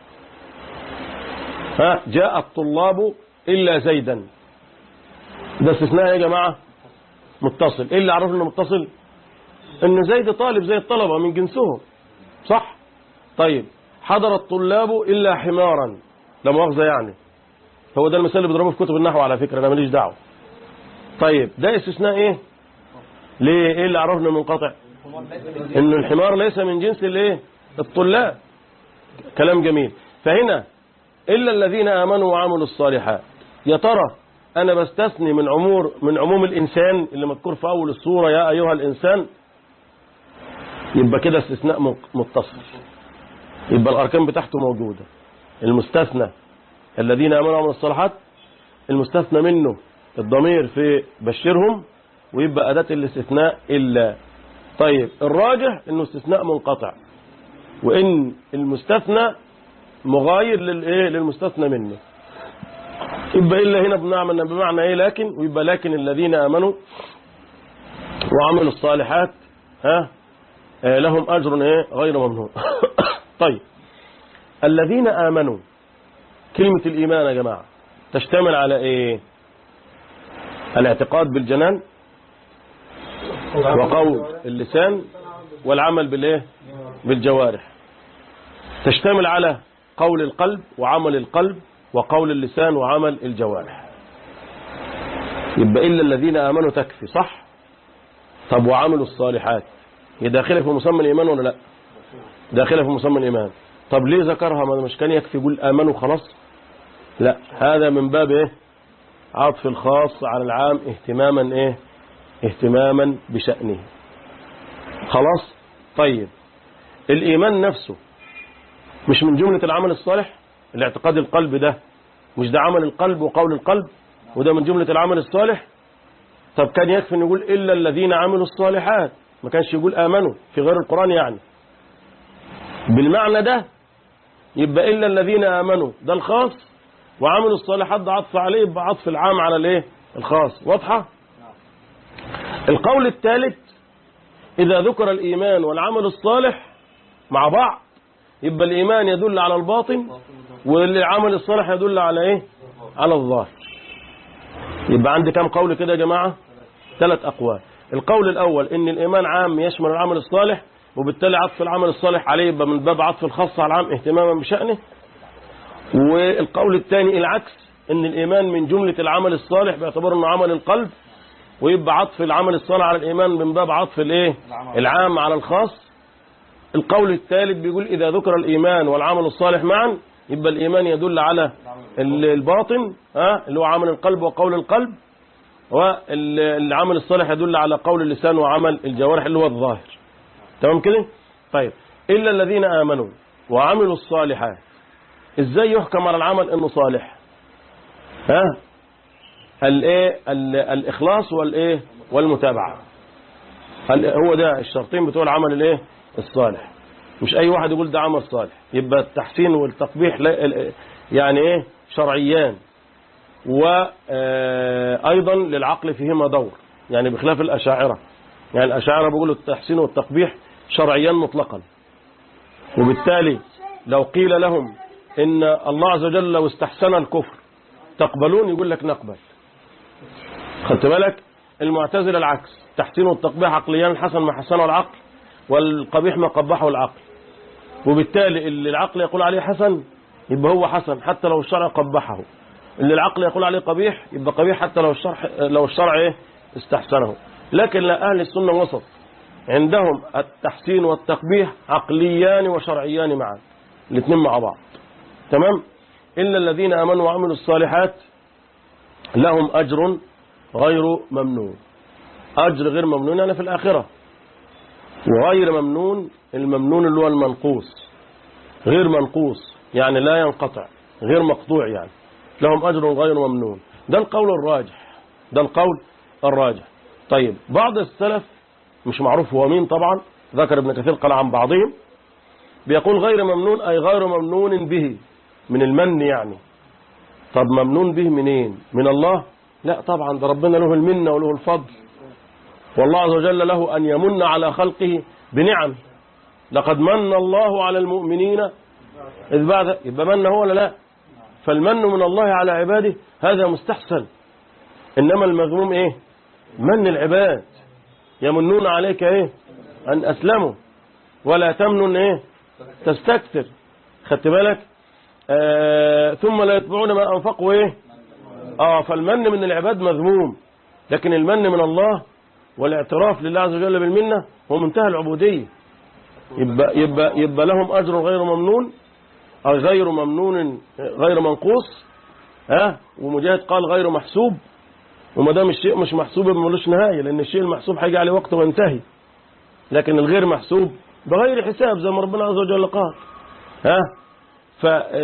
ها جاء الطلاب الا زيدا ده استثناء يا جماعه متصل ايه اللي عرفنا انه متصل ان زيد طالب زي الطلبه من جنسهم صح طيب حضر الطلاب الا حمارا لا مؤاخذه يعني هو ده المثال اللي بيضربه في كتب النحو على فكره انا ماليش دعوه طيب ده استثناء ايه ليه ايه اللي عرفنا منقطع ان الحمار ليس من جنس الايه الطلاب كلام جميل فهنا الا الذين امنوا وعملوا الصالحات يا ترى انا بستثني من عمور من عموم الانسان اللي مذكور في اول السوره يا ايها الانسان يبقى كده استثناء مق- متصل يبقى الاركان بتاعته موجوده المستثنى الذين امنوا وعملوا الصالحات المستثنى منه الضمير في بشرهم ويبقى اداه الاستثناء الا طيب الراجح انه استثناء منقطع وان المستثنى مغاير للايه للمستثنى منه يبقى الا هنا بمعنى بمعنى ايه لكن ويبقى لكن الذين امنوا وعملوا الصالحات ها آه، لهم اجر ايه غير ممنون طيب الذين امنوا كلمه الايمان يا جماعه تشتمل على ايه الاعتقاد بالجنان وقول اللسان والعمل بالايه بالجوارح تشتمل على قول القلب وعمل القلب وقول اللسان وعمل الجوارح يبقى إلا الذين آمنوا تكفي صح طب وعملوا الصالحات هي داخلة في مسمى الإيمان ولا لا داخلة في مسمى الإيمان طب ليه ذكرها ما مش كان يكفي يقول آمنوا خلاص لا هذا من باب إيه عطف الخاص على العام اهتماما إيه اهتماما بشأنه خلاص طيب الإيمان نفسه مش من جملة العمل الصالح الاعتقاد القلب ده مش ده عمل القلب وقول القلب وده من جملة العمل الصالح طب كان يكفي ان يقول إلا الذين عملوا الصالحات ما كانش يقول آمنوا في غير القرآن يعني بالمعنى ده يبقى إلا الذين آمنوا ده الخاص وعملوا الصالحات ده عطف عليه يبقى عطف العام على الايه الخاص واضحة القول الثالث إذا ذكر الإيمان والعمل الصالح مع بعض يبقى الإيمان يدل على الباطن والعمل الصالح يدل على إيه على الظاهر يبقى عندي كم قول كده يا جماعة ثلاث أقوال القول الأول إن الإيمان عام يشمل العمل الصالح وبالتالي عطف العمل الصالح عليه يبقى من باب عطف الخاص على العام اهتماما بشأنه والقول الثاني العكس إن الإيمان من جملة العمل الصالح باعتبار إنه عمل القلب ويبقى عطف العمل الصالح على الإيمان من باب عطف الإيه العام على الخاص القول الثالث بيقول إذا ذكر الإيمان والعمل الصالح معا يبقى الإيمان يدل على ال- الباطن ها اللي هو عمل القلب وقول القلب والعمل الصالح يدل على قول اللسان وعمل الجوارح اللي هو الظاهر تمام كده طيب إلا الذين آمنوا وعملوا الصالحات إزاي يحكم على العمل إنه صالح ها الايه ال- الإخلاص والايه والمتابعة ال- هو ده الشرطين بتوع العمل الايه الصالح مش اي واحد يقول ده عمل صالح يبقى التحسين والتقبيح لا- ال- يعني ايه شرعيان وايضا للعقل فيهما دور يعني بخلاف الاشاعره يعني الاشاعره بيقولوا التحسين والتقبيح شرعيان مطلقا وبالتالي لو قيل لهم ان الله عز وجل لو استحسن الكفر تقبلون يقول لك نقبل خدت بالك المعتزلة العكس تحسين والتقبيح عقليان الحسن ما حسنه العقل والقبيح ما قبحه العقل وبالتالي اللي العقل يقول عليه حسن يبقى هو حسن حتى لو الشرع قبحه اللي العقل يقول عليه قبيح يبقى قبيح حتى لو الشرع لو الشرع ايه استحسنه لكن لا اهل السنه وسط عندهم التحسين والتقبيح عقليان وشرعيان معا الاثنين مع بعض تمام الا الذين امنوا وعملوا الصالحات لهم اجر غير ممنون اجر غير ممنون يعني في الاخره وغير ممنون الممنون اللي هو المنقوص غير منقوص يعني لا ينقطع غير مقطوع يعني لهم أجر غير ممنون ده القول الراجح ده القول الراجح طيب بعض السلف مش معروف هو مين طبعا ذكر ابن كثير قال عن بعضهم بيقول غير ممنون أي غير ممنون به من المن يعني طب ممنون به منين من الله لا طبعا ده ربنا له المنة وله الفضل والله عز وجل له أن يمن على خلقه بنعم لقد من الله على المؤمنين إذ بعد يبقى من هو ولا لا فالمن من الله على عباده هذا مستحسن إنما المذموم إيه من العباد يمنون عليك إيه أن أسلموا ولا تمنن إيه تستكثر خدت بالك آه ثم لا يتبعون ما أنفقوا إيه آه فالمن من العباد مذموم لكن المن من الله والاعتراف لله عز وجل بالمنة هو منتهى العبودية يبقى, يبقى, يبقى لهم أجر غير ممنون أو غير ممنون غير منقوص ها ومجاهد قال غير محسوب وما دام الشيء مش محسوب ملوش نهاية لأن الشيء المحسوب هيجي عليه وقت وينتهي لكن الغير محسوب بغير حساب زي ما ربنا عز وجل قال ها ف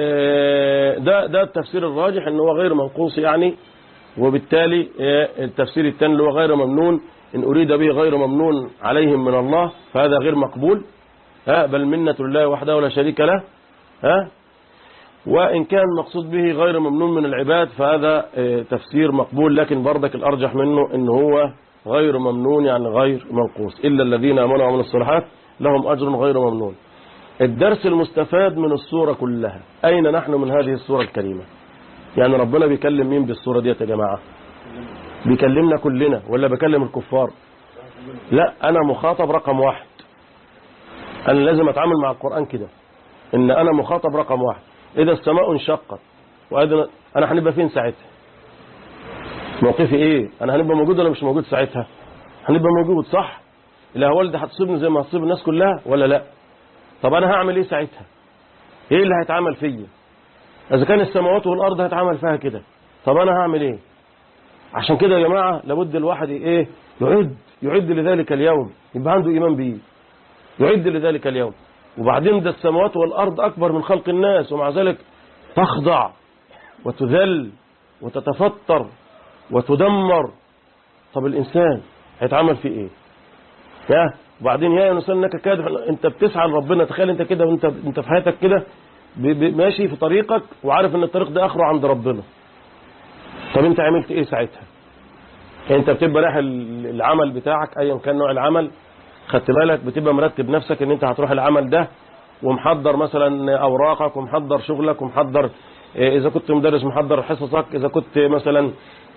ده ده التفسير الراجح ان هو غير منقوص يعني وبالتالي التفسير الثاني اللي هو غير ممنون إن أريد به غير ممنون عليهم من الله فهذا غير مقبول ها بل منة الله وحده ولا شريك له ها وإن كان مقصود به غير ممنون من العباد فهذا تفسير مقبول لكن برضك الأرجح منه إن هو غير ممنون يعني غير منقوص إلا الذين آمنوا وعملوا الصالحات لهم أجر غير ممنون الدرس المستفاد من السورة كلها أين نحن من هذه السورة الكريمة يعني ربنا بيكلم مين بالسورة دي يا جماعة بيكلمنا كلنا ولا بكلم الكفار لا أنا مخاطب رقم واحد أنا لازم أتعامل مع القرآن كده إن أنا مخاطب رقم واحد إذا السماء انشقت وإذا أنا هنبقى فين ساعتها موقفي إيه أنا هنبقى موجود ولا مش موجود ساعتها هنبقى موجود صح الأهوال دي هتصيبني زي ما هتصيب الناس كلها ولا لا طب أنا هعمل إيه ساعتها إيه اللي هيتعمل فيا إذا كان السماوات والأرض هيتعمل فيها كده طب أنا هعمل إيه عشان كده يا جماعة لابد الواحد ايه يعد يعد لذلك اليوم يبقى عنده ايمان بيه يعد لذلك اليوم وبعدين ده السماوات والارض اكبر من خلق الناس ومع ذلك تخضع وتذل وتتفطر وتدمر طب الانسان هيتعمل فيه ايه يا وبعدين يا انسان انك كادح انت بتسعى لربنا تخيل انت كده وانت انت في حياتك كده ماشي في طريقك وعارف ان الطريق ده اخره عند ربنا طب انت عملت ايه ساعتها انت بتبقى رايح العمل بتاعك ايا كان نوع العمل خدت بالك بتبقى مرتب نفسك ان انت هتروح العمل ده ومحضر مثلا اوراقك ومحضر شغلك ومحضر اذا كنت مدرس محضر حصصك اذا كنت مثلا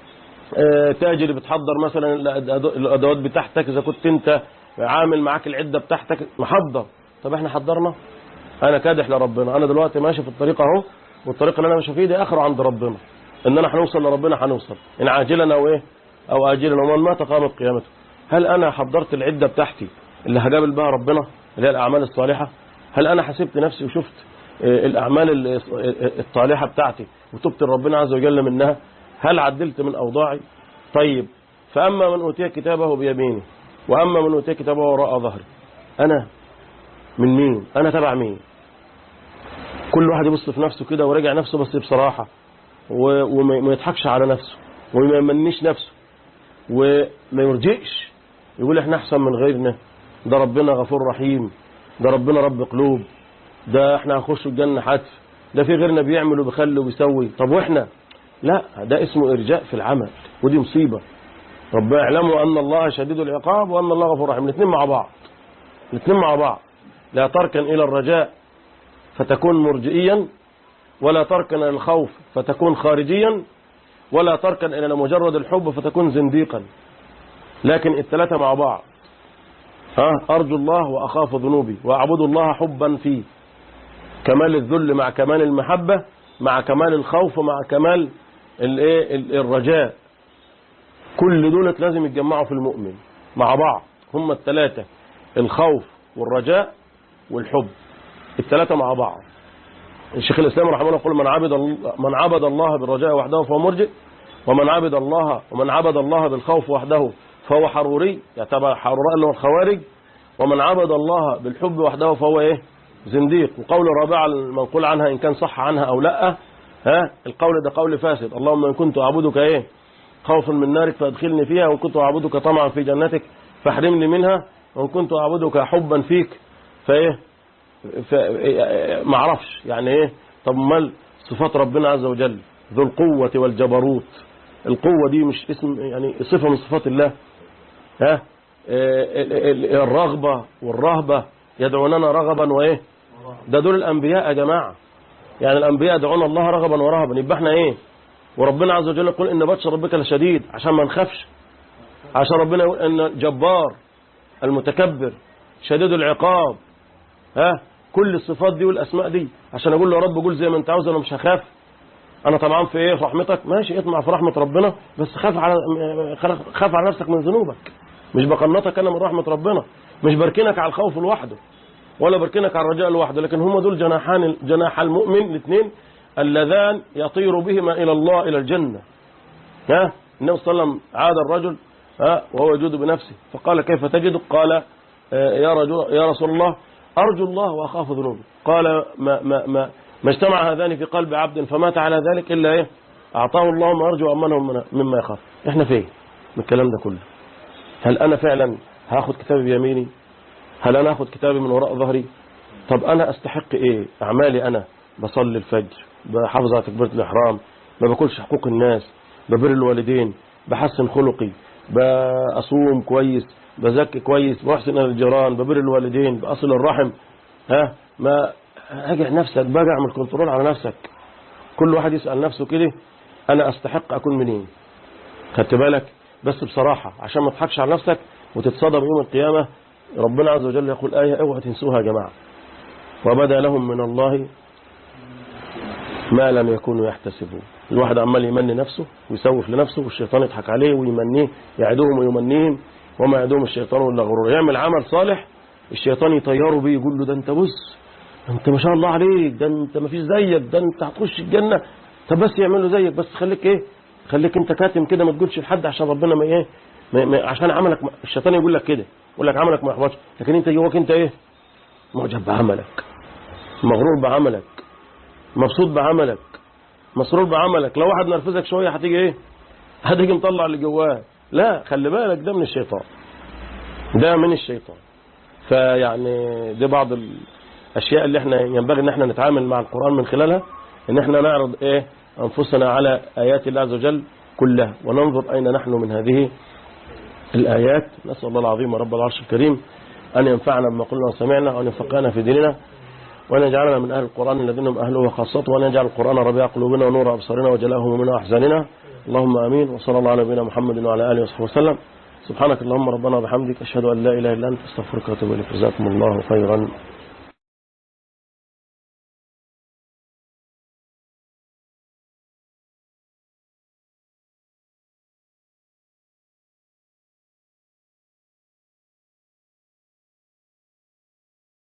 تاجر بتحضر مثلا الادوات بتاعتك اذا كنت انت عامل معاك العده بتاعتك محضر طب احنا حضرنا انا كادح لربنا انا دلوقتي ماشي في الطريق اهو والطريق اللي انا ماشي فيه ده اخره عند ربنا اننا هنوصل لربنا هنوصل ان عاجلا او ايه او اجلا ومن مات قامت قيامته هل انا حضرت العده بتاعتي اللي هجابل بها ربنا اللي هي الاعمال الصالحه هل انا حسبت نفسي وشفت الاعمال الصالحه بتاعتي وتبت ربنا عز وجل منها هل عدلت من اوضاعي طيب فاما من اوتي كتابه بيمينه واما من اوتي كتابه وراء ظهري انا من مين انا تبع مين كل واحد يبص في نفسه كده وراجع نفسه بس بصراحه وما يضحكش على نفسه وما يمنيش نفسه وما يرجئش يقول احنا احسن من غيرنا ده ربنا غفور رحيم ده ربنا رب قلوب ده احنا هنخش الجنة حتف ده في غيرنا بيعمل وبيخلي وبيسوي طب واحنا لا ده اسمه ارجاء في العمل ودي مصيبة ربنا يعلموا ان الله شديد العقاب وان الله غفور رحيم الاثنين مع بعض الاثنين مع بعض لا تركن الى الرجاء فتكون مرجئيا ولا تركن الى الخوف فتكون خارجيا ولا تركن إلى مجرد الحب فتكون زنديقا لكن الثلاثة مع بعض ها أرجو الله وأخاف ذنوبي وأعبد الله حبا فيه كمال الذل مع كمال المحبة مع كمال الخوف مع كمال الايه ال- الرجاء كل دولت لازم يتجمعوا في المؤمن مع بعض هم الثلاثة الخوف والرجاء والحب الثلاثة مع بعض الشيخ الإسلام رحمه الله يقول من عبد الله من عبد الله بالرجاء وحده فهو مرجئ ومن عبد الله ومن عبد الله بالخوف وحده فهو حروري يعتبر حروراء اللي هو الخوارج ومن عبد الله بالحب وحده فهو ايه زنديق وقول الرابعة المنقول عنها إن كان صح عنها أو لا ها القول ده قول فاسد اللهم إن كنت أعبدك إيه خوفا من نارك فادخلني فيها وإن كنت أعبدك طمعا في جنتك فاحرمني منها وإن كنت أعبدك حبا فيك فإيه ف... ما اعرفش يعني إيه طب مال صفات ربنا عز وجل ذو القوة والجبروت القوة دي مش اسم يعني صفة من صفات الله ها ال- ال- الرغبة والرهبة يدعوننا رغبا وإيه ده دول الأنبياء يا جماعة يعني الأنبياء يدعون الله رغبا ورهبا يبقى احنا إيه وربنا عز وجل يقول إن بطش ربك لشديد عشان ما نخافش عشان ربنا يقول إن جبار المتكبر شديد العقاب ها كل الصفات دي والأسماء دي عشان أقول له يا رب قول زي ما أنت عاوز أنا مش هخاف أنا طبعا في إيه في رحمتك ماشي اطمع في رحمة ربنا بس خاف على خاف على نفسك من ذنوبك مش بقنطك أنا من رحمة ربنا مش بركنك على الخوف لوحده ولا بركنك على الرجاء لوحده لكن هم دول جناحان جناح المؤمن الاثنين اللذان يطير بهما إلى الله إلى الجنة ها النبي صلى الله عليه وسلم عاد الرجل ها وهو يجود بنفسه فقال كيف تجد قال آه، يا رجل يا رسول الله أرجو الله وأخاف ذنوبي قال ما ما ما ما اجتمع هذان في قلب عبد فمات على ذلك إلا إيه أعطاه الله ما أرجو وأمنه من- مما يخاف إحنا فين من الكلام ده كله هل أنا فعلا هاخد كتابي بيميني هل أنا هاخد كتابي من وراء ظهري طب أنا أستحق إيه أعمالي أنا بصلي الفجر بحافظ على تكبيرة الإحرام ما باكلش حقوق الناس ببر الوالدين بحسن خلقي بأصوم كويس بزكي كويس بحسن إلى الجيران ببر الوالدين بأصل الرحم ها ما أجع نفسك بقى اعمل كنترول على نفسك كل واحد يسأل نفسه كده أنا أستحق أكون منين خدت بالك بس بصراحة عشان ما تضحكش على نفسك وتتصدم يوم القيامة ربنا عز وجل يقول آية اوعى تنسوها يا جماعة وبدا لهم من الله ما لم يكونوا يحتسبون الواحد عمال يمني نفسه ويسوف لنفسه والشيطان يضحك عليه ويمنيه يعدهم ويمنيهم وما يعدهم الشيطان الا غرور يعمل عمل صالح الشيطان يطيره بيه يقول له ده انت بص انت ما شاء الله عليك ده انت ما فيش زيك ده انت هتخش الجنة طب بس يعمل له زيك بس خليك ايه خليك انت كاتم كده ما تقولش لحد عشان ربنا ما ايه ما ما عشان عملك ما الشيطان يقول لك كده يقول لك عملك ما يحبطش لكن انت جواك انت ايه معجب بعملك مغرور بعملك مبسوط بعملك مسرور بعملك لو واحد نرفزك شوية هتيجي ايه هتيجي مطلع اللي جواه لا خلي بالك ده من الشيطان ده من الشيطان فيعني دي بعض الاشياء اللي احنا ينبغي ان احنا نتعامل مع القرآن من خلالها ان احنا نعرض ايه انفسنا على ايات الله عز وجل كلها وننظر اين نحن من هذه الآيات نسأل الله العظيم رب العرش الكريم أن ينفعنا بما قلنا وسمعنا وأن يفقهنا في ديننا وأن يجعلنا من أهل القرآن الذين هم أهله وخاصته وأن يجعل القرآن ربيع قلوبنا ونور أبصارنا وجلاء همومنا وأحزاننا اللهم آمين وصلى الله على نبينا محمد وعلى آله وصحبه وسلم سبحانك اللهم ربنا وبحمدك أشهد أن لا إله إلا أنت أستغفرك وأتوب إليك جزاكم الله خيرا